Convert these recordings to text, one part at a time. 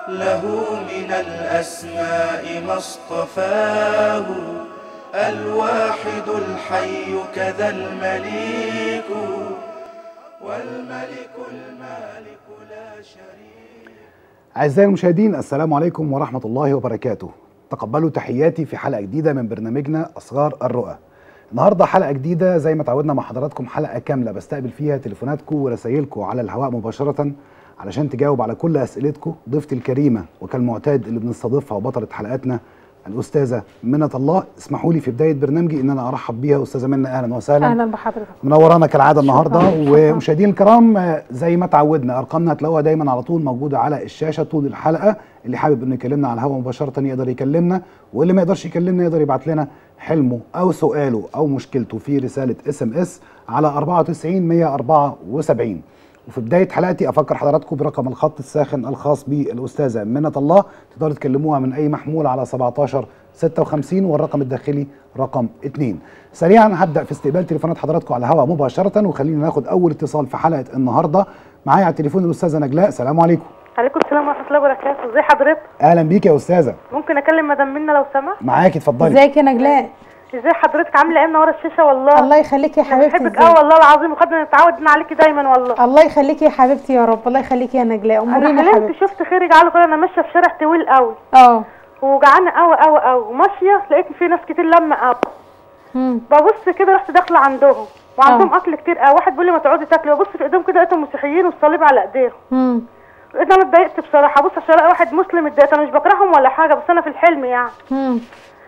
له من الأسماء ما اصطفاه الواحد الحي كذا المليك والملك المالك لا شريك أعزائي المشاهدين السلام عليكم ورحمة الله وبركاته تقبلوا تحياتي في حلقة جديدة من برنامجنا أصغار الرؤى النهاردة حلقة جديدة زي ما تعودنا مع حضراتكم حلقة كاملة بستقبل فيها تليفوناتكم ورسايلكم على الهواء مباشرة علشان تجاوب على كل أسئلتكم ضيفتي الكريمة وكالمعتاد اللي بنستضيفها وبطلة حلقاتنا الأستاذة منة الله اسمحوا لي في بداية برنامجي إن أنا أرحب بيها أستاذة منة أهلا وسهلا اهلا بحضرتك منورانا كالعاده النهارده شكراً. ومشاهدينا الكرام آه، زي ما تعودنا ارقامنا هتلاقوها دايما على طول موجوده على الشاشه طول الحلقه اللي حابب انه يكلمنا على الهواء مباشره يقدر يكلمنا واللي ما يقدرش يكلمنا يقدر يبعت لنا حلمه او سؤاله او مشكلته في رساله اس ام اس على 94 174 وفي بدايه حلقتي افكر حضراتكم برقم الخط الساخن الخاص بالاستاذه منة الله تقدروا تكلموها من اي محمول على 17 56 والرقم الداخلي رقم 2 سريعا هبدا في استقبال تليفونات حضراتكم على الهواء مباشره وخلينا ناخد اول اتصال في حلقه النهارده معايا على التليفون الاستاذه نجلاء السلام عليكم عليكم السلام ورحمة الله وبركاته، ازي حضرتك؟ اهلا بيك يا استاذه ممكن اكلم مدام منى لو سمحت؟ معاكي اتفضلي ازيك يا نجلاء ازي حضرتك عاملة ايه منورة الشاشة والله؟ الله يخليكي يا أنا حبيبتي بحبك ازيك؟ اه والله العظيم وخدنا نتعود عليكي دايما والله الله يخليكي يا حبيبتي يا رب الله يخليكي يا نجلاء اموريني انا يا حلمت حبيبتي شفت خيري جعله كده انا ماشية في شارع طويل قوي اه وجعانة قوي قوي قوي وماشية لقيت في ناس كتير لما قوي مم. ببص كده رحت داخلة عندهم وعندهم آه. اكل كتير قوي واحد بيقول لي ما تقعدي تاكلي ببص في ايديهم كده لقيتهم مسيحيين والصليب على ايديهم مم. لقيت انا اتضايقت بصراحة بص عشان الاقي واحد مسلم اتضايقت انا مش بكرههم ولا حاجة بس انا في الحلم يعني مم.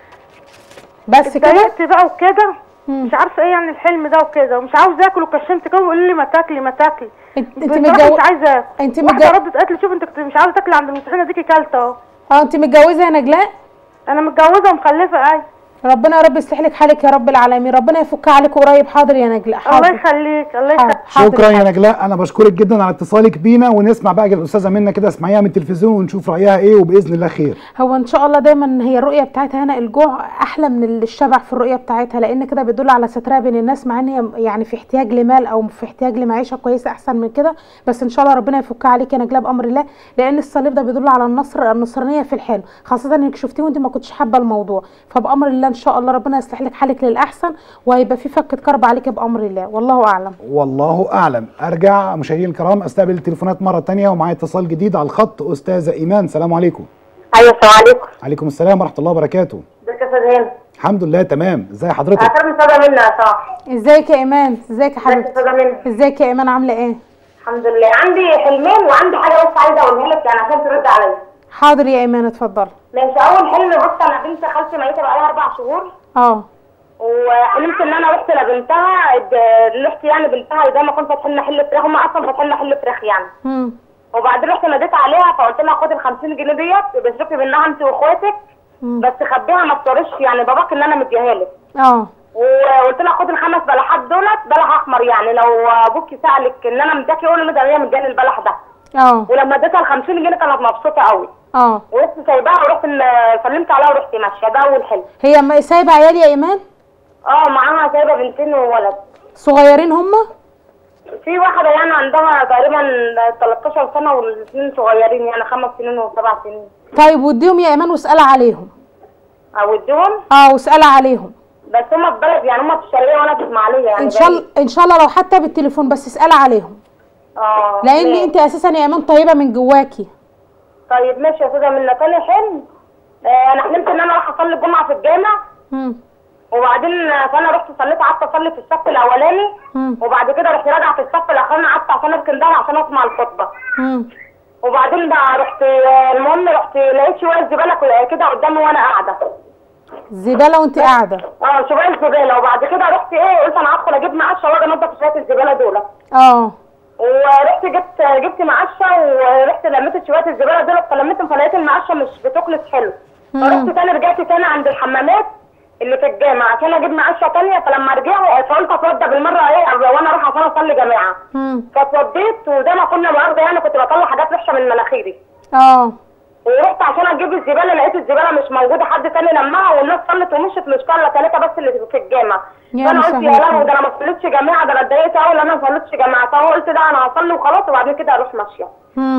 بس كده اتضايقت بقى وكده مم. مش عارفه ايه يعني الحلم ده وكده ومش عاوز اكل وكشمت كده ويقول لي ما تاكلي ما تاكلي انت انت بصراحة متجو... مش عايزه اكل انت واحده متجو... ردت قالت لي شوف انت كنت مش عاوزه تاكلي عند المسيحيين اديكي كلته اهو اه انت متجوزه يا نجلاء انا متجوزه ومخلفه اي ربنا يا رب يصلح لك حالك يا رب العالمين ربنا يفك عليك قريب حاضر يا نجلاء الله حاضر يخليك الله حاضر يخليك حاضر شكرا يا حاضر. نجلاء انا بشكرك جدا على اتصالك بينا ونسمع بقى الاستاذه منى كده اسمعيها من التلفزيون ونشوف رايها ايه وباذن الله خير هو ان شاء الله دايما هي الرؤيه بتاعتها هنا الجوع احلى من الشبع في الرؤيه بتاعتها لان كده بيدل على سترها بين الناس مع ان هي يعني في احتياج لمال او في احتياج لمعيشه كويسه احسن من كده بس ان شاء الله ربنا يفكها عليك يا نجلاء بامر الله لان الصليب ده بيدل على النصر النصرانيه في الحلم خاصه انك شفتيه وانت ما كنتش حابه الموضوع فبامر الله ان شاء الله ربنا يصلح لك حالك للاحسن وهيبقى في فكه كرب عليك بامر الله والله اعلم والله اعلم ارجع مشاهدينا الكرام استقبل التليفونات مره تانية ومعايا اتصال جديد على الخط استاذه ايمان السلام عليكم ايوه السلام عليكم عليكم السلام ورحمه الله وبركاته ازيك يا استاذ هند الحمد لله تمام ازي حضرتك اكرم استاذه منى يا صاحبي ازيك يا ايمان ازيك يا ازيك يا حبيبتي استاذه منى ازيك يا ايمان عامله ايه الحمد لله عندي حلمين وعندي حاجه بس عايزه اقولها لك يعني عشان ترد عليا حاضر يا ايمان اتفضلي ماشي اول حلم بص انا بنت خالتي ميته بقالها اربع شهور اه وحلمت ان انا رحت لبنتها اد- رحت يعني بنتها زي ما كنت فاتحين محل فراخ هم اصلا فاتحين محل فراخ يعني امم وبعدين رحت ناديت عليها فقلت لها خدي ال 50 جنيه ديت بشوفي منها انت واخواتك مم. بس خبيها ما تطرش يعني باباك ان انا مديهالك اه وقلت لها خدي الخمس بلحات دولت بلح احمر يعني لو ابوكي سالك ان انا مدياكي قولي له ده هي مدياني البلح ده اه ولما اديتها ال 50 جنيه كانت مبسوطه قوي اه ورحت سايباها ورحت ال- سلمت عليها ورحت ماشيه ده اول حلم هي ما- سايبه عيال يا ايمان اه معاها سايبه بنتين وولد صغيرين هما في واحدة يعني عندها تقريبا 13 سنة والاثنين صغيرين يعني خمس سنين وسبع سنين طيب وديهم يا ايمان واسالي عليهم أوديهم اه واسالي عليهم بس هما في بلد يعني هما في الشرقية وأنا في إسماعيلية يعني ان شاء الله بعيد. ان شاء الله لو حتى بالتليفون بس اسالي عليهم اه لان ماشي. انت اساسا يا ايمان طيبه من جواكي طيب ماشي يا أستاذة منى تاني حلم آه أنا حلمت إن أنا رايحة أصلي الجمعة في الجامع امم وبعدين آه، فأنا رحت صليت قعدت أصلي في الصف الأولاني امم وبعد كده رحت راجعة في الصف الأخراني قعدت عشان أركن ظهري عشان أسمع الخطبة امم وبعدين بقى رحت آه، المهم رحت لقيت شوية زبالة كده قدامي وأنا قاعدة زباله وانت قاعده اه شويه الزباله وبعد كده رحت ايه قلت انا هدخل اجيب معشه واجي انضف شويه الزباله دول اه ورحت جبت جبت معشه ورحت لميت شويه الزباله دول فلميتهم فلقيت المعشه مش بتخلص حلو فرحت تاني رجعت تاني عند الحمامات اللي في الجامع عشان اجيب معشه تانية فلما رجعوا فقلت اتوضى بالمره ايه وانا اروح عشان اصلي جماعه امم فاتوضيت وزي ما كنا النهارده يعني كنت بطلع حاجات وحشه من مناخيري اه ورحت عشان اجيب الزباله لقيت الزباله مش موجوده حد تاني لمها والناس صلت ومشت مش كارله ثلاثه بس اللي في الجامع يا فانا قلت يا مسهل لهوي ده انا ما صليتش جماعه ده انا اتضايقت قوي لان انا ما صليتش جماعه فهو قلت ده انا هصلي وخلاص وبعدين كده اروح ماشيه امم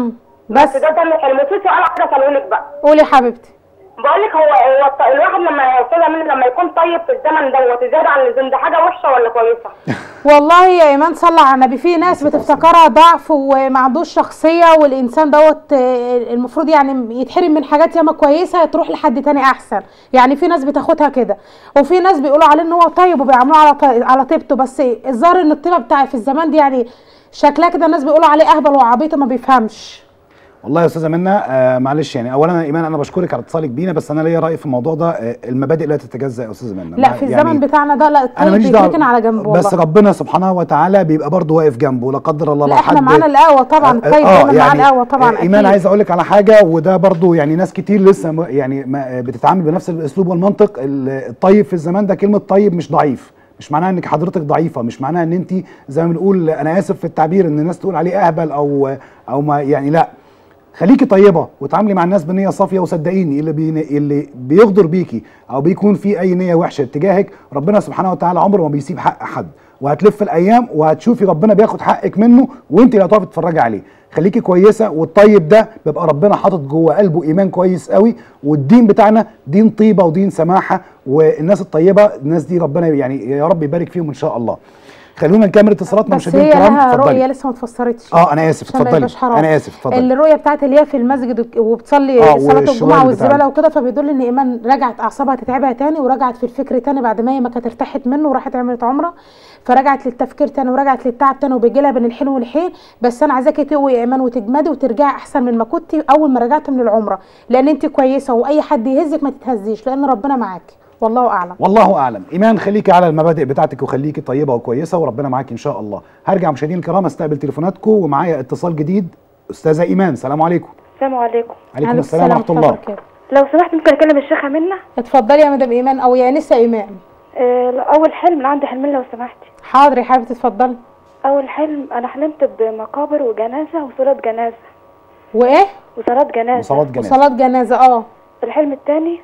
بس ده تاني حلم وفي سؤال عايزه اساله لك بقى قولي يا حبيبتي بقول لك هو هو الط- الواحد لما يا استاذه منى لما يكون طيب في الزمن دوت زياده عن اللزوم ده حاجه وحشه ولا كويسه؟ والله يا ايمان صلى على النبي في ناس بتفتكرها ضعف وما عندوش شخصيه والانسان دوت آه، المفروض يعني يتحرم من حاجات ياما كويسه تروح لحد تاني احسن يعني في ناس بتاخدها كده وفي ناس بيقولوا عليه ان هو طيب وبيعاملوه على طي- على طيبته بس الظاهر ان الطيبه بتاع في الزمان دي يعني شكلها كده الناس بيقولوا عليه اهبل وعبيط وما بيفهمش والله يا استاذه منى آه معلش يعني اولا يا ايمان انا بشكرك على اتصالك بينا بس انا ليا راي في الموضوع ده آه المبادئ لا تتجزا يا استاذه منى لا ما- في يعني الزمن بتاعنا ده لا انا الطيب ماليش بيتركن دعوه على جنب والله بس ربنا سبحانه وتعالى بيبقى برضه واقف جنبه لا قدر الله لا لو احنا حد معانا القهوه طبعا الطيب دايما معاه القهوه طبعا آه، ايمان أكيد. عايز اقول لك على حاجه وده برضو يعني ناس كتير لسه م- يعني ما بتتعامل بنفس الاسلوب والمنطق ال- الطيب في الزمان ده كلمه طيب مش ضعيف مش معناها انك حضرتك ضعيفه مش معناها ان انت زي ما بنقول انا اسف في التعبير ان الناس تقول عليه اهبل او او ما يعني لا خليكي طيبه وتعاملي مع الناس بنيه صافيه وصدقيني اللي بي اللي بيغدر بيكي او بيكون في اي نيه وحشه اتجاهك ربنا سبحانه وتعالى عمره ما بيسيب حق حد وهتلف الايام وهتشوفي ربنا بياخد حقك منه وانت اللي هتقفي تتفرجي عليه خليكي كويسه والطيب ده بيبقى ربنا حاطط جوه قلبه ايمان كويس قوي والدين بتاعنا دين طيبه ودين سماحه والناس الطيبه الناس دي ربنا يعني يا رب يبارك فيهم ان شاء الله خلونا نكمل اتصالاتنا بس مشاهدينا هي الكرام لها رؤيه اتفضلي لسه ما اتفسرتش اه انا اسف عشان ما اتفضلي يبقاش حرام. انا اسف اتفضلي الرؤيه بتاعت اللي هي في المسجد وك- وبتصلي آه، صلاه والشوال الجمعه بتاعنا. والزباله وكده فبيدل ان ايمان رجعت اعصابها تتعبها تاني ورجعت في الفكر تاني بعد ما هي ما كانت ارتاحت منه وراحت عملت عمره فرجعت للتفكير تاني ورجعت للتعب تاني وبيجي لها بين الحين والحين بس انا عايزاكي تقوي يا ايمان وتجمدي وترجعي احسن من ما كنتي اول ما رجعت من العمره لان انت كويسه واي حد يهزك ما تتهزيش لان ربنا معاكي والله اعلم والله اعلم ايمان خليكي على المبادئ بتاعتك وخليكي طيبه وكويسه وربنا معاكي ان شاء الله هرجع مشاهدينا الكرام استقبل تليفوناتكم ومعايا اتصال جديد استاذه ايمان سلام عليكم السلام عليكم عليكم عليكم السلام ورحمه الله وبركاته. لو سمحت ممكن اكلم الشيخه منى اتفضلي يا مدام ايمان او يا نسا ايمان آه اول حلم انا عندي حلمين لو سمحتي حاضر يا حبيبتي اتفضلي اول حلم انا حلمت بمقابر وجنازه وصلاه جنازه وايه وصلاه جنازه وصلاه جنازه وصلاه جنازه اه الحلم الثاني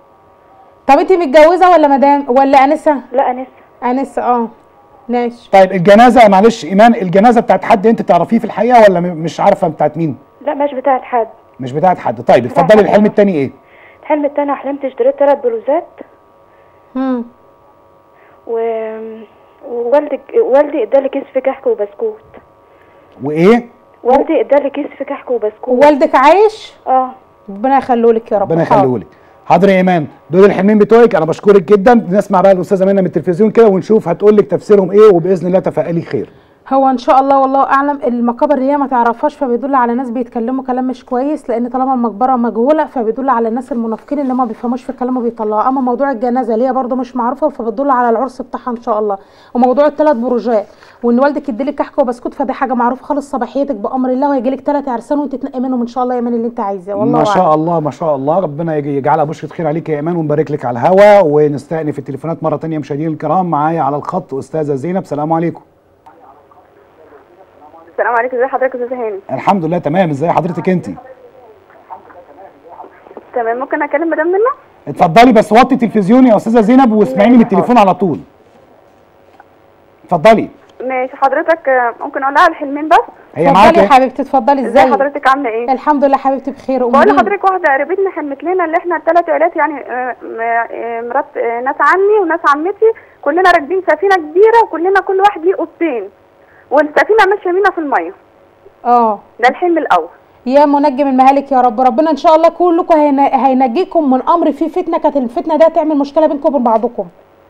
طب انت متجوزه ولا مدام ولا انسه لا انسه انسه اه ماشي طيب الجنازه معلش ايمان الجنازه بتاعت حد انت تعرفيه في الحقيقه ولا م- مش عارفه بتاعت مين لا مش بتاعت حد مش بتاعت حد طيب اتفضلي الحلم التاني ايه الحلم الثاني حلمت اشتريت ثلاث بلوزات امم و ووالدي والدي ادالي كيس في كحك وبسكوت وايه والدي ادالي كيس في كحك وبسكوت والدك عايش اه ربنا يخلولك يا رب ربنا حاضر. يخليهولك حاضر يا ايمان دول الحلمين بتوعك انا بشكرك جدا نسمع بقى الاستاذه منى من التلفزيون كده ونشوف هتقول لك تفسيرهم ايه وباذن الله تفائلي خير هو ان شاء الله والله اعلم المقابر اللي هي ما تعرفهاش فبيدل على ناس بيتكلموا كلام مش كويس لان طالما المقبره مجهوله فبيدل على الناس المنافقين اللي ما بيفهموش في الكلام وبيطلعوا اما موضوع الجنازه اللي هي برده مش معروفه فبتدل على العرس بتاعها ان شاء الله وموضوع الثلاث بروجات وان والدك يديلك كحك وبسكوت فدي حاجه معروفه خالص صباحيتك بامر الله وهيجيلك ثلاث عرسان وانت تنقي منهم ان شاء الله يا ايمان اللي انت عايزاه والله ما شاء أعلم. الله ما شاء الله ربنا يج- يجعلها بشرة خير عليك يا ايمان ونبارك لك على الهوا ونستأنف التليفونات مره تانية مشاهدينا الكرام معايا على الخط استاذه زينب سلام عليكم السلام عليكم ازي حضرتك يا استاذ هاني الحمد لله تمام ازي حضرتك انت تمام ممكن اكلم مدام منى اتفضلي بس وطي التلفزيون يا استاذه زينب واسمعيني من التليفون على طول اتفضلي ماشي حضرتك آه، ممكن اقول لها الحلمين بس هي معاك اتفضلي يا إيه؟ حبيبتي اتفضلي ازاي ازيك حضرتك عامله ايه الحمد لله حبيبتي بخير بقول أمورين. لحضرتك واحده قريبتنا حلمت لنا اللي احنا الثلاث عيالات يعني آه، م- آه، مرات آه، ناس عمي وناس عمتي كلنا راكبين سفينه كبيره وكلنا كل واحد ليه اوضتين والسفينه ماشيه بينا في الميه اه ده الحلم الاول يا منجم المهالك يا رب ربنا ان شاء الله كلكم هين- هينجيكم من امر فيه فتنه كانت الفتنه ده تعمل مشكله بينكم وبين بعضكم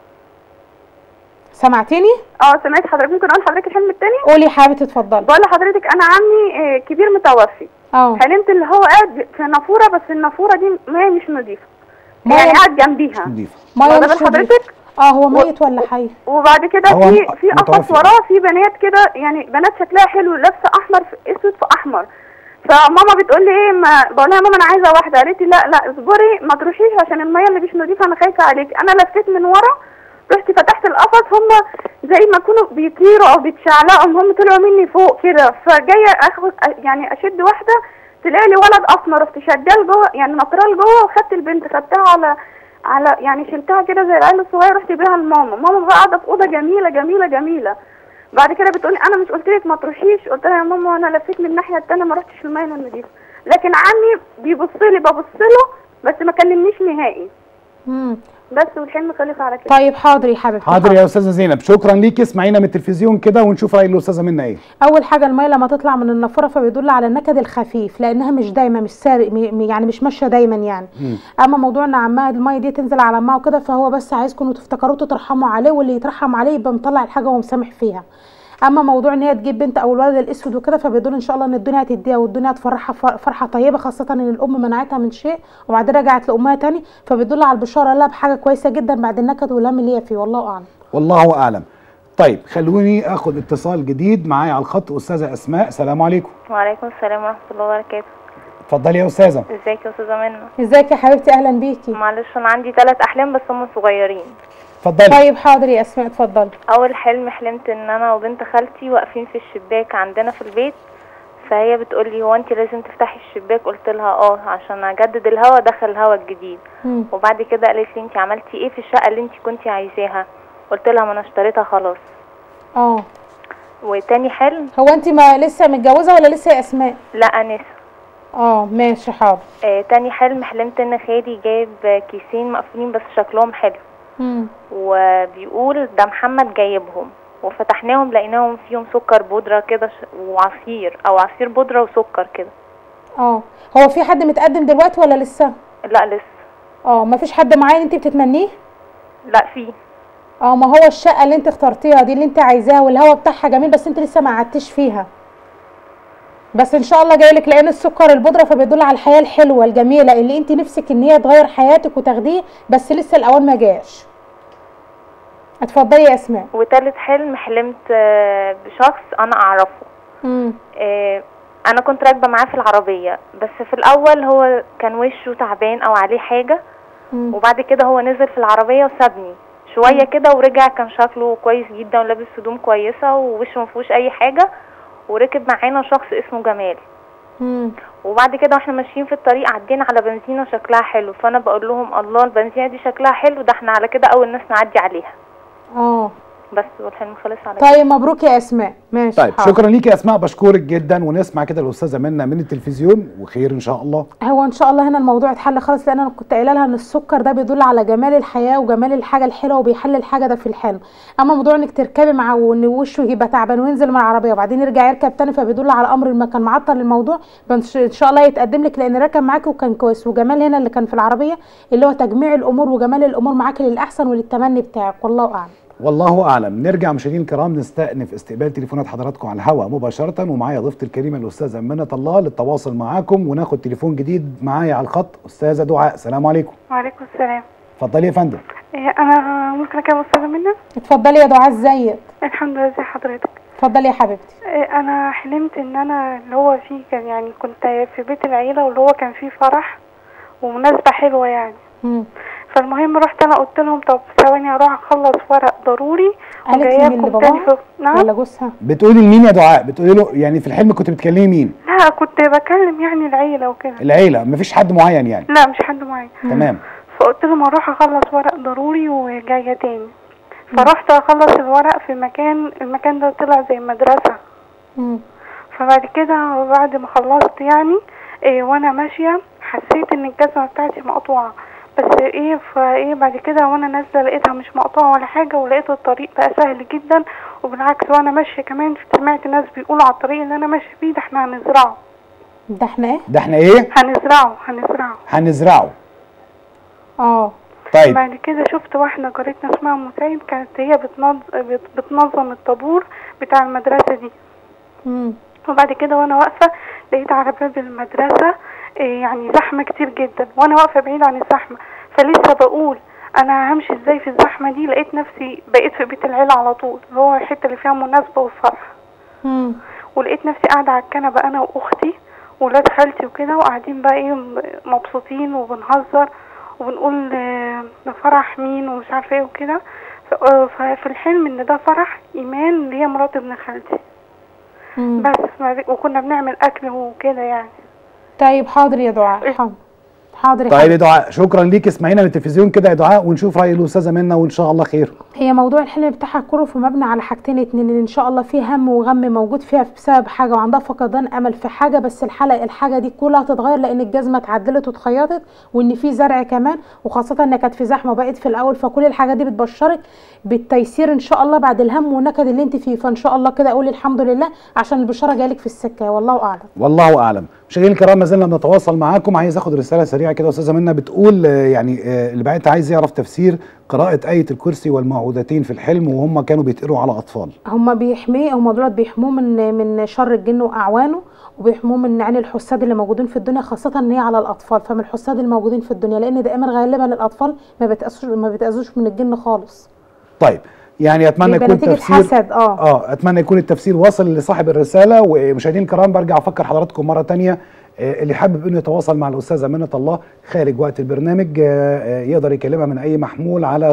سمعتني اه سمعت حضرتك ممكن اقول لحضرتك الحلم الثاني قولي يا حبيبتي اتفضلي بقول لحضرتك انا عمي آه، كبير متوفي اه حلمت اللي هو قاعد في نافوره بس النافوره دي ما هي مش نظيفه ما يعني هي- قاعد جنبيها نضيفه ما واخدة يمشي بال حضرتك؟ اه هو ميت ولا حي وبعد كده هو في م- في قفص متوفي. وراه في بنات كده يعني بنات شكلها حلو لابسه احمر في اسود في احمر فماما بتقول لي ايه ما بقول لها يا ماما انا عايزه واحده قالت لي لا لا اصبري ما تروحيش عشان الميه اللي مش نظيفه انا خايفه عليك انا لفيت من ورا رحت فتحت القفص هم زي ما يكونوا بيطيروا او بيتشعلقوا هم طلعوا مني فوق كده فجايه اخد يعني اشد واحده تلاقي لي ولد اسمر رحت شداه لجوه يعني نطراه لجوه وخدت البنت خدتها على على يعني شلتها كده زي العيال الصغير رحت بيها لماما ماما بقى قاعده في اوضه جميله جميله جميله بعد كده بتقولي انا مش قلت لك ما تروحيش قلت لها يا ماما انا لفيت من الناحيه التانيه ما رحتش الميه النظيفه لكن عمي بيبص لي ببص له بس ما كلمنيش نهائي مم. بس والحلم خلص على كده طيب حاضر يا حبيبتي حاضر يا استاذه زينب شكرا ليكي اسمعينا من التلفزيون كده ونشوف راي الاستاذه منا ايه اول حاجه الميه لما تطلع من النافوره فبيدل على النكد الخفيف لانها مش دايما مش سارق م- يعني مش ماشيه دايما يعني اما موضوع ان عمها الميه دي تنزل على عمها وكده فهو بس عايزكم انتوا تفتكروه تترحموا عليه واللي يترحم عليه يبقى مطلع الحاجه ومسامح فيها اما موضوع ان هي تجيب بنت او الولد الاسود وكده فبيدل ان شاء الله ان الدنيا هتديها والدنيا هتفرحها فر- فرحه طيبه خاصه ان الام منعتها من شيء وبعدين رجعت لامها تاني فبيدل على البشاره لها بحاجه كويسه جدا بعد النكد والهم اللي هي فيه والله اعلم والله اعلم طيب خلوني اخد اتصال جديد معايا على الخط استاذه اسماء سلام عليكم وعليكم السلام ورحمة الله وبركاته اتفضلي يا استاذه ازيك يا استاذة منى ازيك يا حبيبتي اهلا بيكي معلش انا عندي ثلاث احلام بس هم صغيرين اتفضلي طيب حاضر يا اسماء اتفضلي اول حلم حلمت ان انا وبنت خالتي واقفين في الشباك عندنا في البيت فهي بتقول لي هو انت لازم تفتحي الشباك قلت لها اه عشان اجدد الهوا دخل الهوا الجديد مم. وبعد كده قالت لي انت عملتي ايه في الشقه اللي انت كنتي عايزاها قلت لها ما انا اشتريتها خلاص اه وتاني حلم هو انت ما لسه متجوزه ولا لسه يا اسماء لا انسه اه ماشي حاضر آه تاني حلم حلمت ان خالي جايب كيسين مقفولين بس شكلهم حلو مم. وبيقول ده محمد جايبهم وفتحناهم لقيناهم فيهم سكر بودرة كده ش- وعصير او عصير بودرة وسكر كده اه هو في حد متقدم دلوقتي ولا لسه لا لسه اه ما فيش حد معين انت بتتمنيه لا في اه ما هو الشقه اللي انت اخترتيها دي اللي انت عايزاها والهوا بتاعها جميل بس انت لسه ما قعدتش فيها بس ان شاء الله جاي لك لان السكر البودره فبيدل على الحياه الحلوه الجميله اللي انت نفسك ان هي تغير حياتك وتاخديه بس لسه الاوان ما جاش اتفضلي يا اسماء وتالت حلم حلمت آه، بشخص انا اعرفه امم آه، انا كنت راكبه معاه في العربيه بس في الاول هو كان وشه تعبان او عليه حاجه مم. وبعد كده هو نزل في العربيه وسابني شويه كده ورجع كان شكله كويس جدا ولابس هدوم كويسه ووشه مفيهوش اي حاجه وركب معانا شخص اسمه جمال امم وبعد كده واحنا ماشيين في الطريق عدينا على بنزينه شكلها حلو فانا بقول لهم الله البنزينه دي شكلها حلو ده احنا على كده اول ناس نعدي عليها اه بس والحلم خلص على كده طيب مبروك يا اسماء ماشي طيب حاضر. شكرا ليكي يا اسماء بشكرك جدا ونسمع كده الاستاذه منا من التلفزيون وخير ان شاء الله هو ان شاء الله هنا الموضوع اتحل خالص لان انا كنت قايله لها ان السكر ده بيدل على جمال الحياه وجمال الحاجه الحلوه وبيحل الحاجه ده في الحلم اما موضوع انك تركبي معاه وان وشه يبقى تعبان وينزل من العربيه وبعدين يرجع يركب تاني فبيدل على امر ما كان معطل الموضوع بس ان شاء الله يتقدم لك لان ركب معاكي وكان كويس وجمال هنا اللي كان في العربيه اللي هو تجميع الامور وجمال الامور معاكي للاحسن وللتمني بتاعك والله اعلم والله اعلم نرجع مشاهدينا الكرام نستأنف استقبال تليفونات حضراتكم على الهواء مباشره ومعايا ضيفتي الكريمه الاستاذه منة الله للتواصل معاكم وناخد تليفون جديد معايا على الخط استاذه دعاء السلام عليكم وعليكم السلام اتفضلي يا فندم إيه، انا ممكن اكلم استاذه منى اتفضلي يا دعاء ازيك الحمد لله ازي حضرتك اتفضلي يا حبيبتي إيه، انا حلمت ان انا اللي هو فيه كان يعني كنت في بيت العيله واللي هو كان فيه فرح ومناسبه حلوه يعني مم. فالمهم رحت انا قلت لهم طب ثواني اروح اخلص ورق ضروري قالت وجايه مين اللي لكم تاني باباها في نعم ولا جوزها بتقولي لمين يا دعاء بتقولي له يعني في الحلم كنت بتكلمي مين لا كنت بكلم يعني العيله وكده العيله مفيش حد معين يعني لا مش حد معين تمام فقلت لهم اروح اخلص ورق ضروري وجايه تاني فرحت اخلص الورق في مكان المكان ده طلع زي مدرسه مم. فبعد كده بعد ما خلصت يعني إيه وانا ماشيه حسيت ان الجزمه بتاعتي مقطوعه بس ايه فايه بعد كده وانا نازله لقيتها مش مقطوعه ولا حاجه ولقيت الطريق بقى سهل جدا وبالعكس وانا ماشيه كمان سمعت ناس بيقولوا على الطريق اللي انا ماشيه فيه ده احنا هنزرعه ده احنا ايه ده احنا ايه هنزرعه هنزرعه هنزرعه اه طيب بعد كده شفت واحدة جارتنا اسمها مساعد كانت هي بتنظ... بت- بتنظم الطابور بتاع المدرسة دي مم. وبعد كده وانا واقفة لقيت على باب المدرسة إيه يعني زحمة كتير جدا وانا واقفة بعيد عن الزحمة فلسه بقول انا همشي ازاي في الزحمة دي لقيت نفسي بقيت في بيت العيلة على طول اللي هو الحتة اللي فيها مناسبة وفرح مم. ولقيت نفسي قاعدة على الكنبة انا واختي ولاد خالتي وكده وقاعدين بقى ايه مبسوطين وبنهزر وبنقول آه، ده فرح مين ومش عارفه ايه وكده ف- آه، ففي الحلم ان ده فرح ايمان اللي هي مرات ابن خالتي مم. بس بعد- وكنا بنعمل اكل وكده يعني طيب حاضر يا دعاء حاضر حاضر يا طيب يا حبيبي. دعاء شكرا ليك اسمعينا من التلفزيون كده يا دعاء ونشوف راي الاستاذه منى وان شاء الله خير هي موضوع الحلم بتاعها كله في مبني على حاجتين اتنين ان ان شاء الله في هم وغم موجود فيها بسبب حاجه وعندها فقدان امل في حاجه بس الحلقه الحاجه دي كلها هتتغير لان الجزمه اتعدلت واتخيطت وان في زرع كمان وخاصه انها كانت في زحمه وبقت في الاول فكل الحاجات دي بتبشرك بالتيسير ان شاء الله بعد الهم والنكد اللي انت فيه فان شاء الله كده قولي الحمد لله عشان البشاره جايلك في السكه والله اعلم والله اعلم مشاهدينا الكرام ما زلنا بنتواصل معاكم عايز اخد رساله سريعه كده استاذه منى بتقول آه، يعني آه، اللي بعت عايز يعرف تفسير قراءه ايه الكرسي والموعودتين في الحلم وهم كانوا بيتقروا على اطفال هما بيحميه هما دولت بيحموه من من شر الجن واعوانه وبيحموه من عين الحساد اللي موجودين في الدنيا خاصه ان هي على الاطفال فمن الحساد الموجودين في الدنيا لان دائما غالبا الاطفال ما بيتاذوش ما بيتاذوش من الجن خالص طيب يعني اتمنى بيبقى يكون نتيجه تفسير حسد اه اه اتمنى يكون التفسير واصل لصاحب الرساله ومشاهدينا الكرام برجع افكر حضراتكم مره تانية آه، اللي حابب انه يتواصل مع الاستاذه منى الله خارج وقت البرنامج آه، آه، يقدر يكلمها من اي محمول على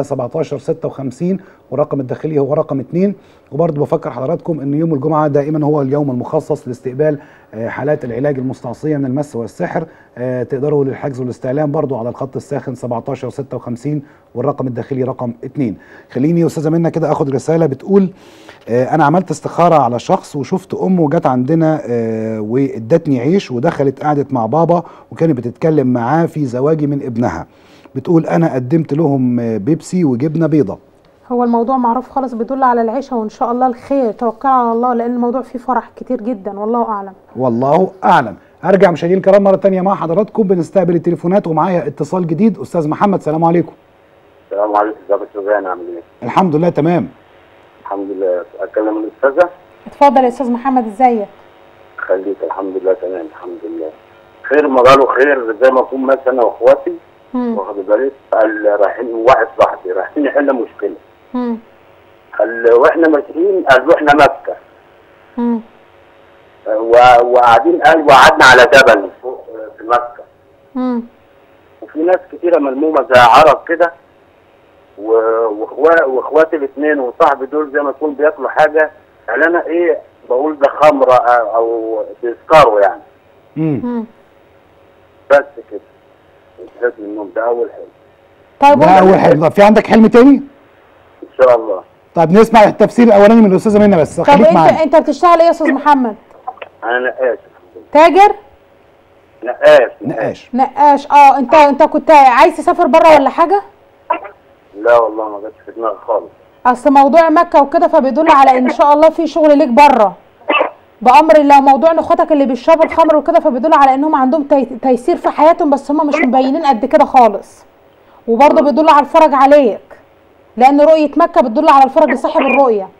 1756 والرقم الداخلي هو رقم 2 وبرضه بفكر حضراتكم ان يوم الجمعه دائما هو اليوم المخصص لاستقبال آه، حالات العلاج المستعصيه من المس والسحر آه، تقدروا للحجز والاستعلام برضه على الخط الساخن 1756 والرقم الداخلي رقم 2 خليني يا استاذه منى كده اخد رساله بتقول آه، انا عملت استخاره على شخص وشفت امه جت عندنا آه، وادتني عيش ودخلت قعدت مع بابا وكانت بتتكلم معاه في زواجي من ابنها بتقول انا قدمت لهم آه، بيبسي وجبنه بيضه هو الموضوع معروف خالص بيدل على العيشه وان شاء الله الخير توكل على الله لان الموضوع فيه فرح كتير جدا والله اعلم والله اعلم ارجع مشاهدينا الكرام مره تانية مع حضراتكم بنستقبل التليفونات ومعايا اتصال جديد استاذ محمد سلام عليكم السلام عليكم ازيك يا سوزان عامل ايه؟ الحمد لله تمام الحمد لله اتكلم الاستاذه اتفضل يا استاذ محمد ازيك خليك الحمد لله تمام الحمد لله خير مجاله خير زي ما اكون مثلا انا واخواتي مم. واخد بالك قال رايحين واحد صاحبي رايحين نحل مشكله مم. قال واحنا ماشيين قال رحنا مكه مم. و- وقاعدين قال وقعدنا على جبل فوق في مكه مم. وفي ناس كتيره ملمومه زي عرب كده و- واخوا- واخواتي الاثنين وصاحبي دول زي ما يكون بياكلوا حاجه قال انا ايه بقول ده خمره او أو بيسكروا يعني امم مم. بس كده صحيت من النوم ده اول حاجه طيب ده والله- اول حلم طب في عندك حلم تاني ان شاء الله طب نسمع التفسير الاولاني من الاستاذه منى بس طب خليك انت معانا انت بتشتغل ايه يا استاذ محمد انا نقاش تاجر نقاش نقاش نقاش اه انت انت كنت عايز تسافر بره ولا حاجه لا والله ما جاتش في دماغي خالص اصل موضوع مكه وكده فبيدل على ان شاء الله في شغل ليك بره بامر الله موضوع ان اخواتك اللي بيشربوا الخمر وكده فبيدل على انهم عندهم تي- تيسير في حياتهم بس هم مش مبينين قد كده خالص وبرضه بيدل على الفرج عليك لان رؤيه مكه بتدل على الفرج لصاحب الرؤيه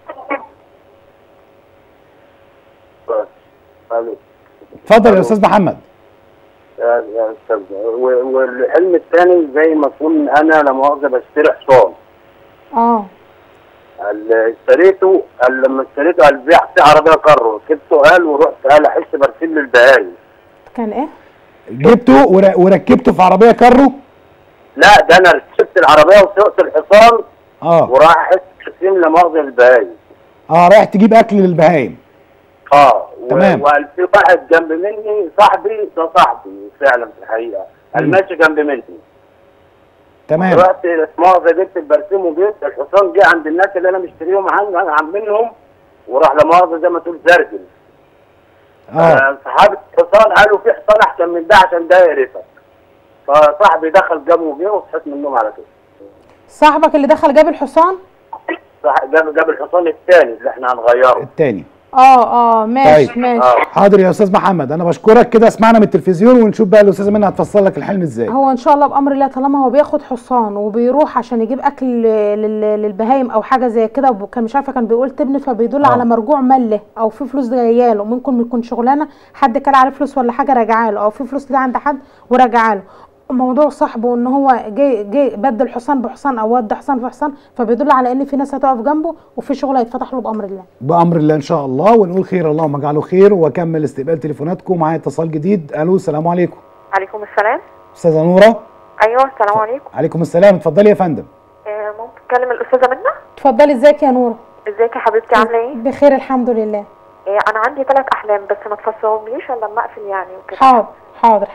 بس الو اتفضل يا استاذ محمد يا يا استاذ و- والحلم الثاني زي ما اكون انا لا مؤاخذه بشتري حصان اه قال اشتريته قال لما اشتريته قال بيع في عربيه كارو جبته قال ورحت قال احس برسيل للبهايم كان ايه جبته ور- وركبته في عربيه كارو لا ده انا ركبت العربيه وسوقت الحصان اه وراح احس برسيل لا مؤاخذه للبهايم اه رايح تجيب اكل للبهايم اه و- تمام. وقال في واحد جنب مني صاحبي ده صاحبي فعلا في الحقيقه قال مم. ماشي جنب مني تمام رحت مؤاخذه جبت البرسيم وجبت الحصان جه عند الناس اللي انا مشتريهم عن عن منهم وراح لا مؤاخذه زي ما تقول زرجل اه آه، صحابي الحصان قالوا في حصان احسن من ده عشان ده يقرفك فصاحبي دخل جابه وجه وصحيت من النوم على كده صاحبك اللي دخل جاب الحصان صح- جاب جاب الحصان الثاني اللي احنا هنغيره التاني اه اه ماشي طيب. ماشي اه حاضر يا استاذ محمد انا بشكرك كده اسمعنا من التلفزيون ونشوف بقى الاستاذه منى هتفصل لك الحلم ازاي هو ان شاء الله بامر الله طالما هو بياخد حصان وبيروح عشان يجيب اكل لل- للبهايم او حاجه زي كده وكان مش عارفه كان بيقول تبن فبيدل آه. على مرجوع مله او في فلوس جايه له ممكن يكون شغلانه حد كان عليه فلوس ولا حاجه راجعه له او في فلوس دي عند حد وراجعه له موضوع صاحبه ان هو جه جه بدل حصان بحصان او ودى حصان في حصان فبيدل على ان في ناس هتقف جنبه وفي شغل هيتفتح له بامر الله بامر الله ان شاء الله ونقول خير اللهم اجعله خير واكمل استقبال تليفوناتكم معايا اتصال جديد الو السلام عليكم عليكم السلام استاذه نوره ايوه السلام عليكم عليكم السلام اتفضلي يا فندم آه، ممكن اتكلم الاستاذه منى اتفضلي ازيك يا نور ازيك يا حبيبتي عامله ايه بخير الحمد لله آه، انا عندي ثلاث احلام بس ما تفسرهمليش الا لما اقفل يعني وكده حاضر حاضر حبيبي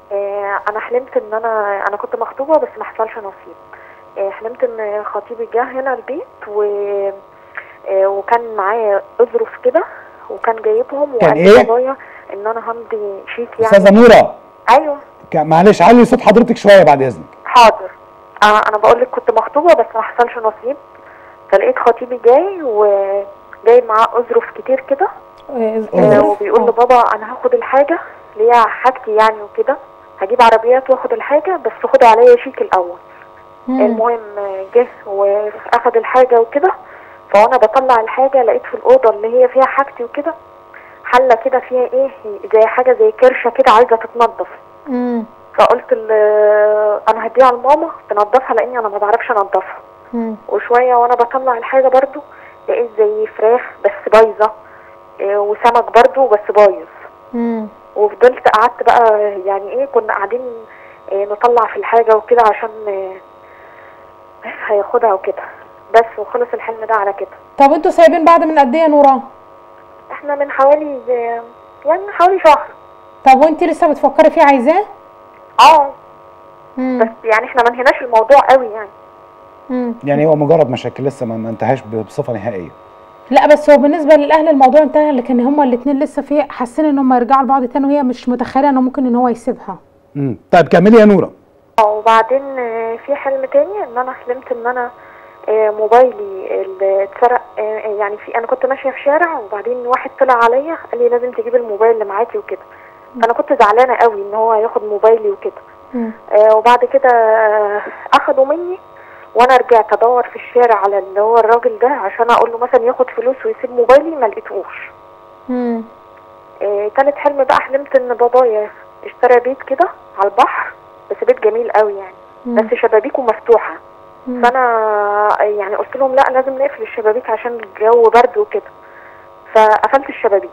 آه، انا حلمت ان انا انا كنت مخطوبه بس ما حصلش نصيب آه، حلمت ان خطيبي جه هنا البيت و آه، وكان معايا اظرف كده وكان جايبهم كان وقال إيه؟ لبابايا ان انا همضي شيك يعني استاذه نوره ايوه ك- معلش علي صوت حضرتك شويه بعد اذنك حاضر آه، انا بقول لك كنت مخطوبه بس ما حصلش نصيب فلقيت خطيبي جاي وجاي معاه اظرف كتير كده آه، أظرف؟ وبيقول لبابا انا هاخد الحاجه اللي هي حاجتي يعني وكده هجيب عربيات واخد الحاجه بس خدوا عليا شيك الاول المهم جه واخد الحاجه وكده فانا بطلع الحاجه لقيت في الاوضه اللي هي فيها حاجتي وكده حله كده فيها ايه زي حاجه زي كرشه كده عايزه تتنضف مم. فقلت ل- انا هديها لماما تنضفها لاني انا ما بعرفش انضفها مم. وشويه وانا بطلع الحاجه برضو لقيت زي فراخ بس بايظه إيه، وسمك برضو بس بايظ مم. وفضلت قعدت بقى يعني ايه كنا قاعدين إيه نطلع في الحاجه وكده عشان إيه هياخدها وكده بس وخلص الحلم ده على كده طب انتوا سايبين بعض من قد ايه يا نورا احنا من حوالي إيه، يعني من حوالي شهر طب وانت لسه بتفكري فيه عايزاه اه مم. بس يعني احنا ما انهيناش الموضوع قوي يعني مم. يعني هو مجرد مشاكل لسه ما ما انتهاش بصفه نهائيه لا بس هو بالنسبه للاهل الموضوع انتهى لكن هما الاثنين لسه فيه حاسين ان هم يرجعوا لبعض تاني وهي مش متخيله انه ممكن ان هو يسيبها امم طيب كملي يا نوره اه وبعدين آه، في حلم تاني ان انا حلمت ان انا آه، موبايلي اللي اتسرق آه، يعني في انا كنت ماشيه في شارع وبعدين واحد طلع عليا قال لي لازم تجيب الموبايل اللي معاكي وكده فانا كنت زعلانه قوي ان هو هياخد موبايلي وكده مم. آه، وبعد كده آه، اخدوا مني وانا رجعت ادور في الشارع على اللي هو الراجل ده عشان اقول له مثلا ياخد فلوس ويسيب موبايلي ما لقيتهوش مم. آه، تالت حلم بقى حلمت ان بابايا اشترى بيت كده على البحر بس بيت جميل قوي يعني مم. بس شبابيكه مفتوحه مم. فانا يعني قلت لهم لا لازم نقفل الشبابيك عشان الجو برد وكده فقفلت الشبابيك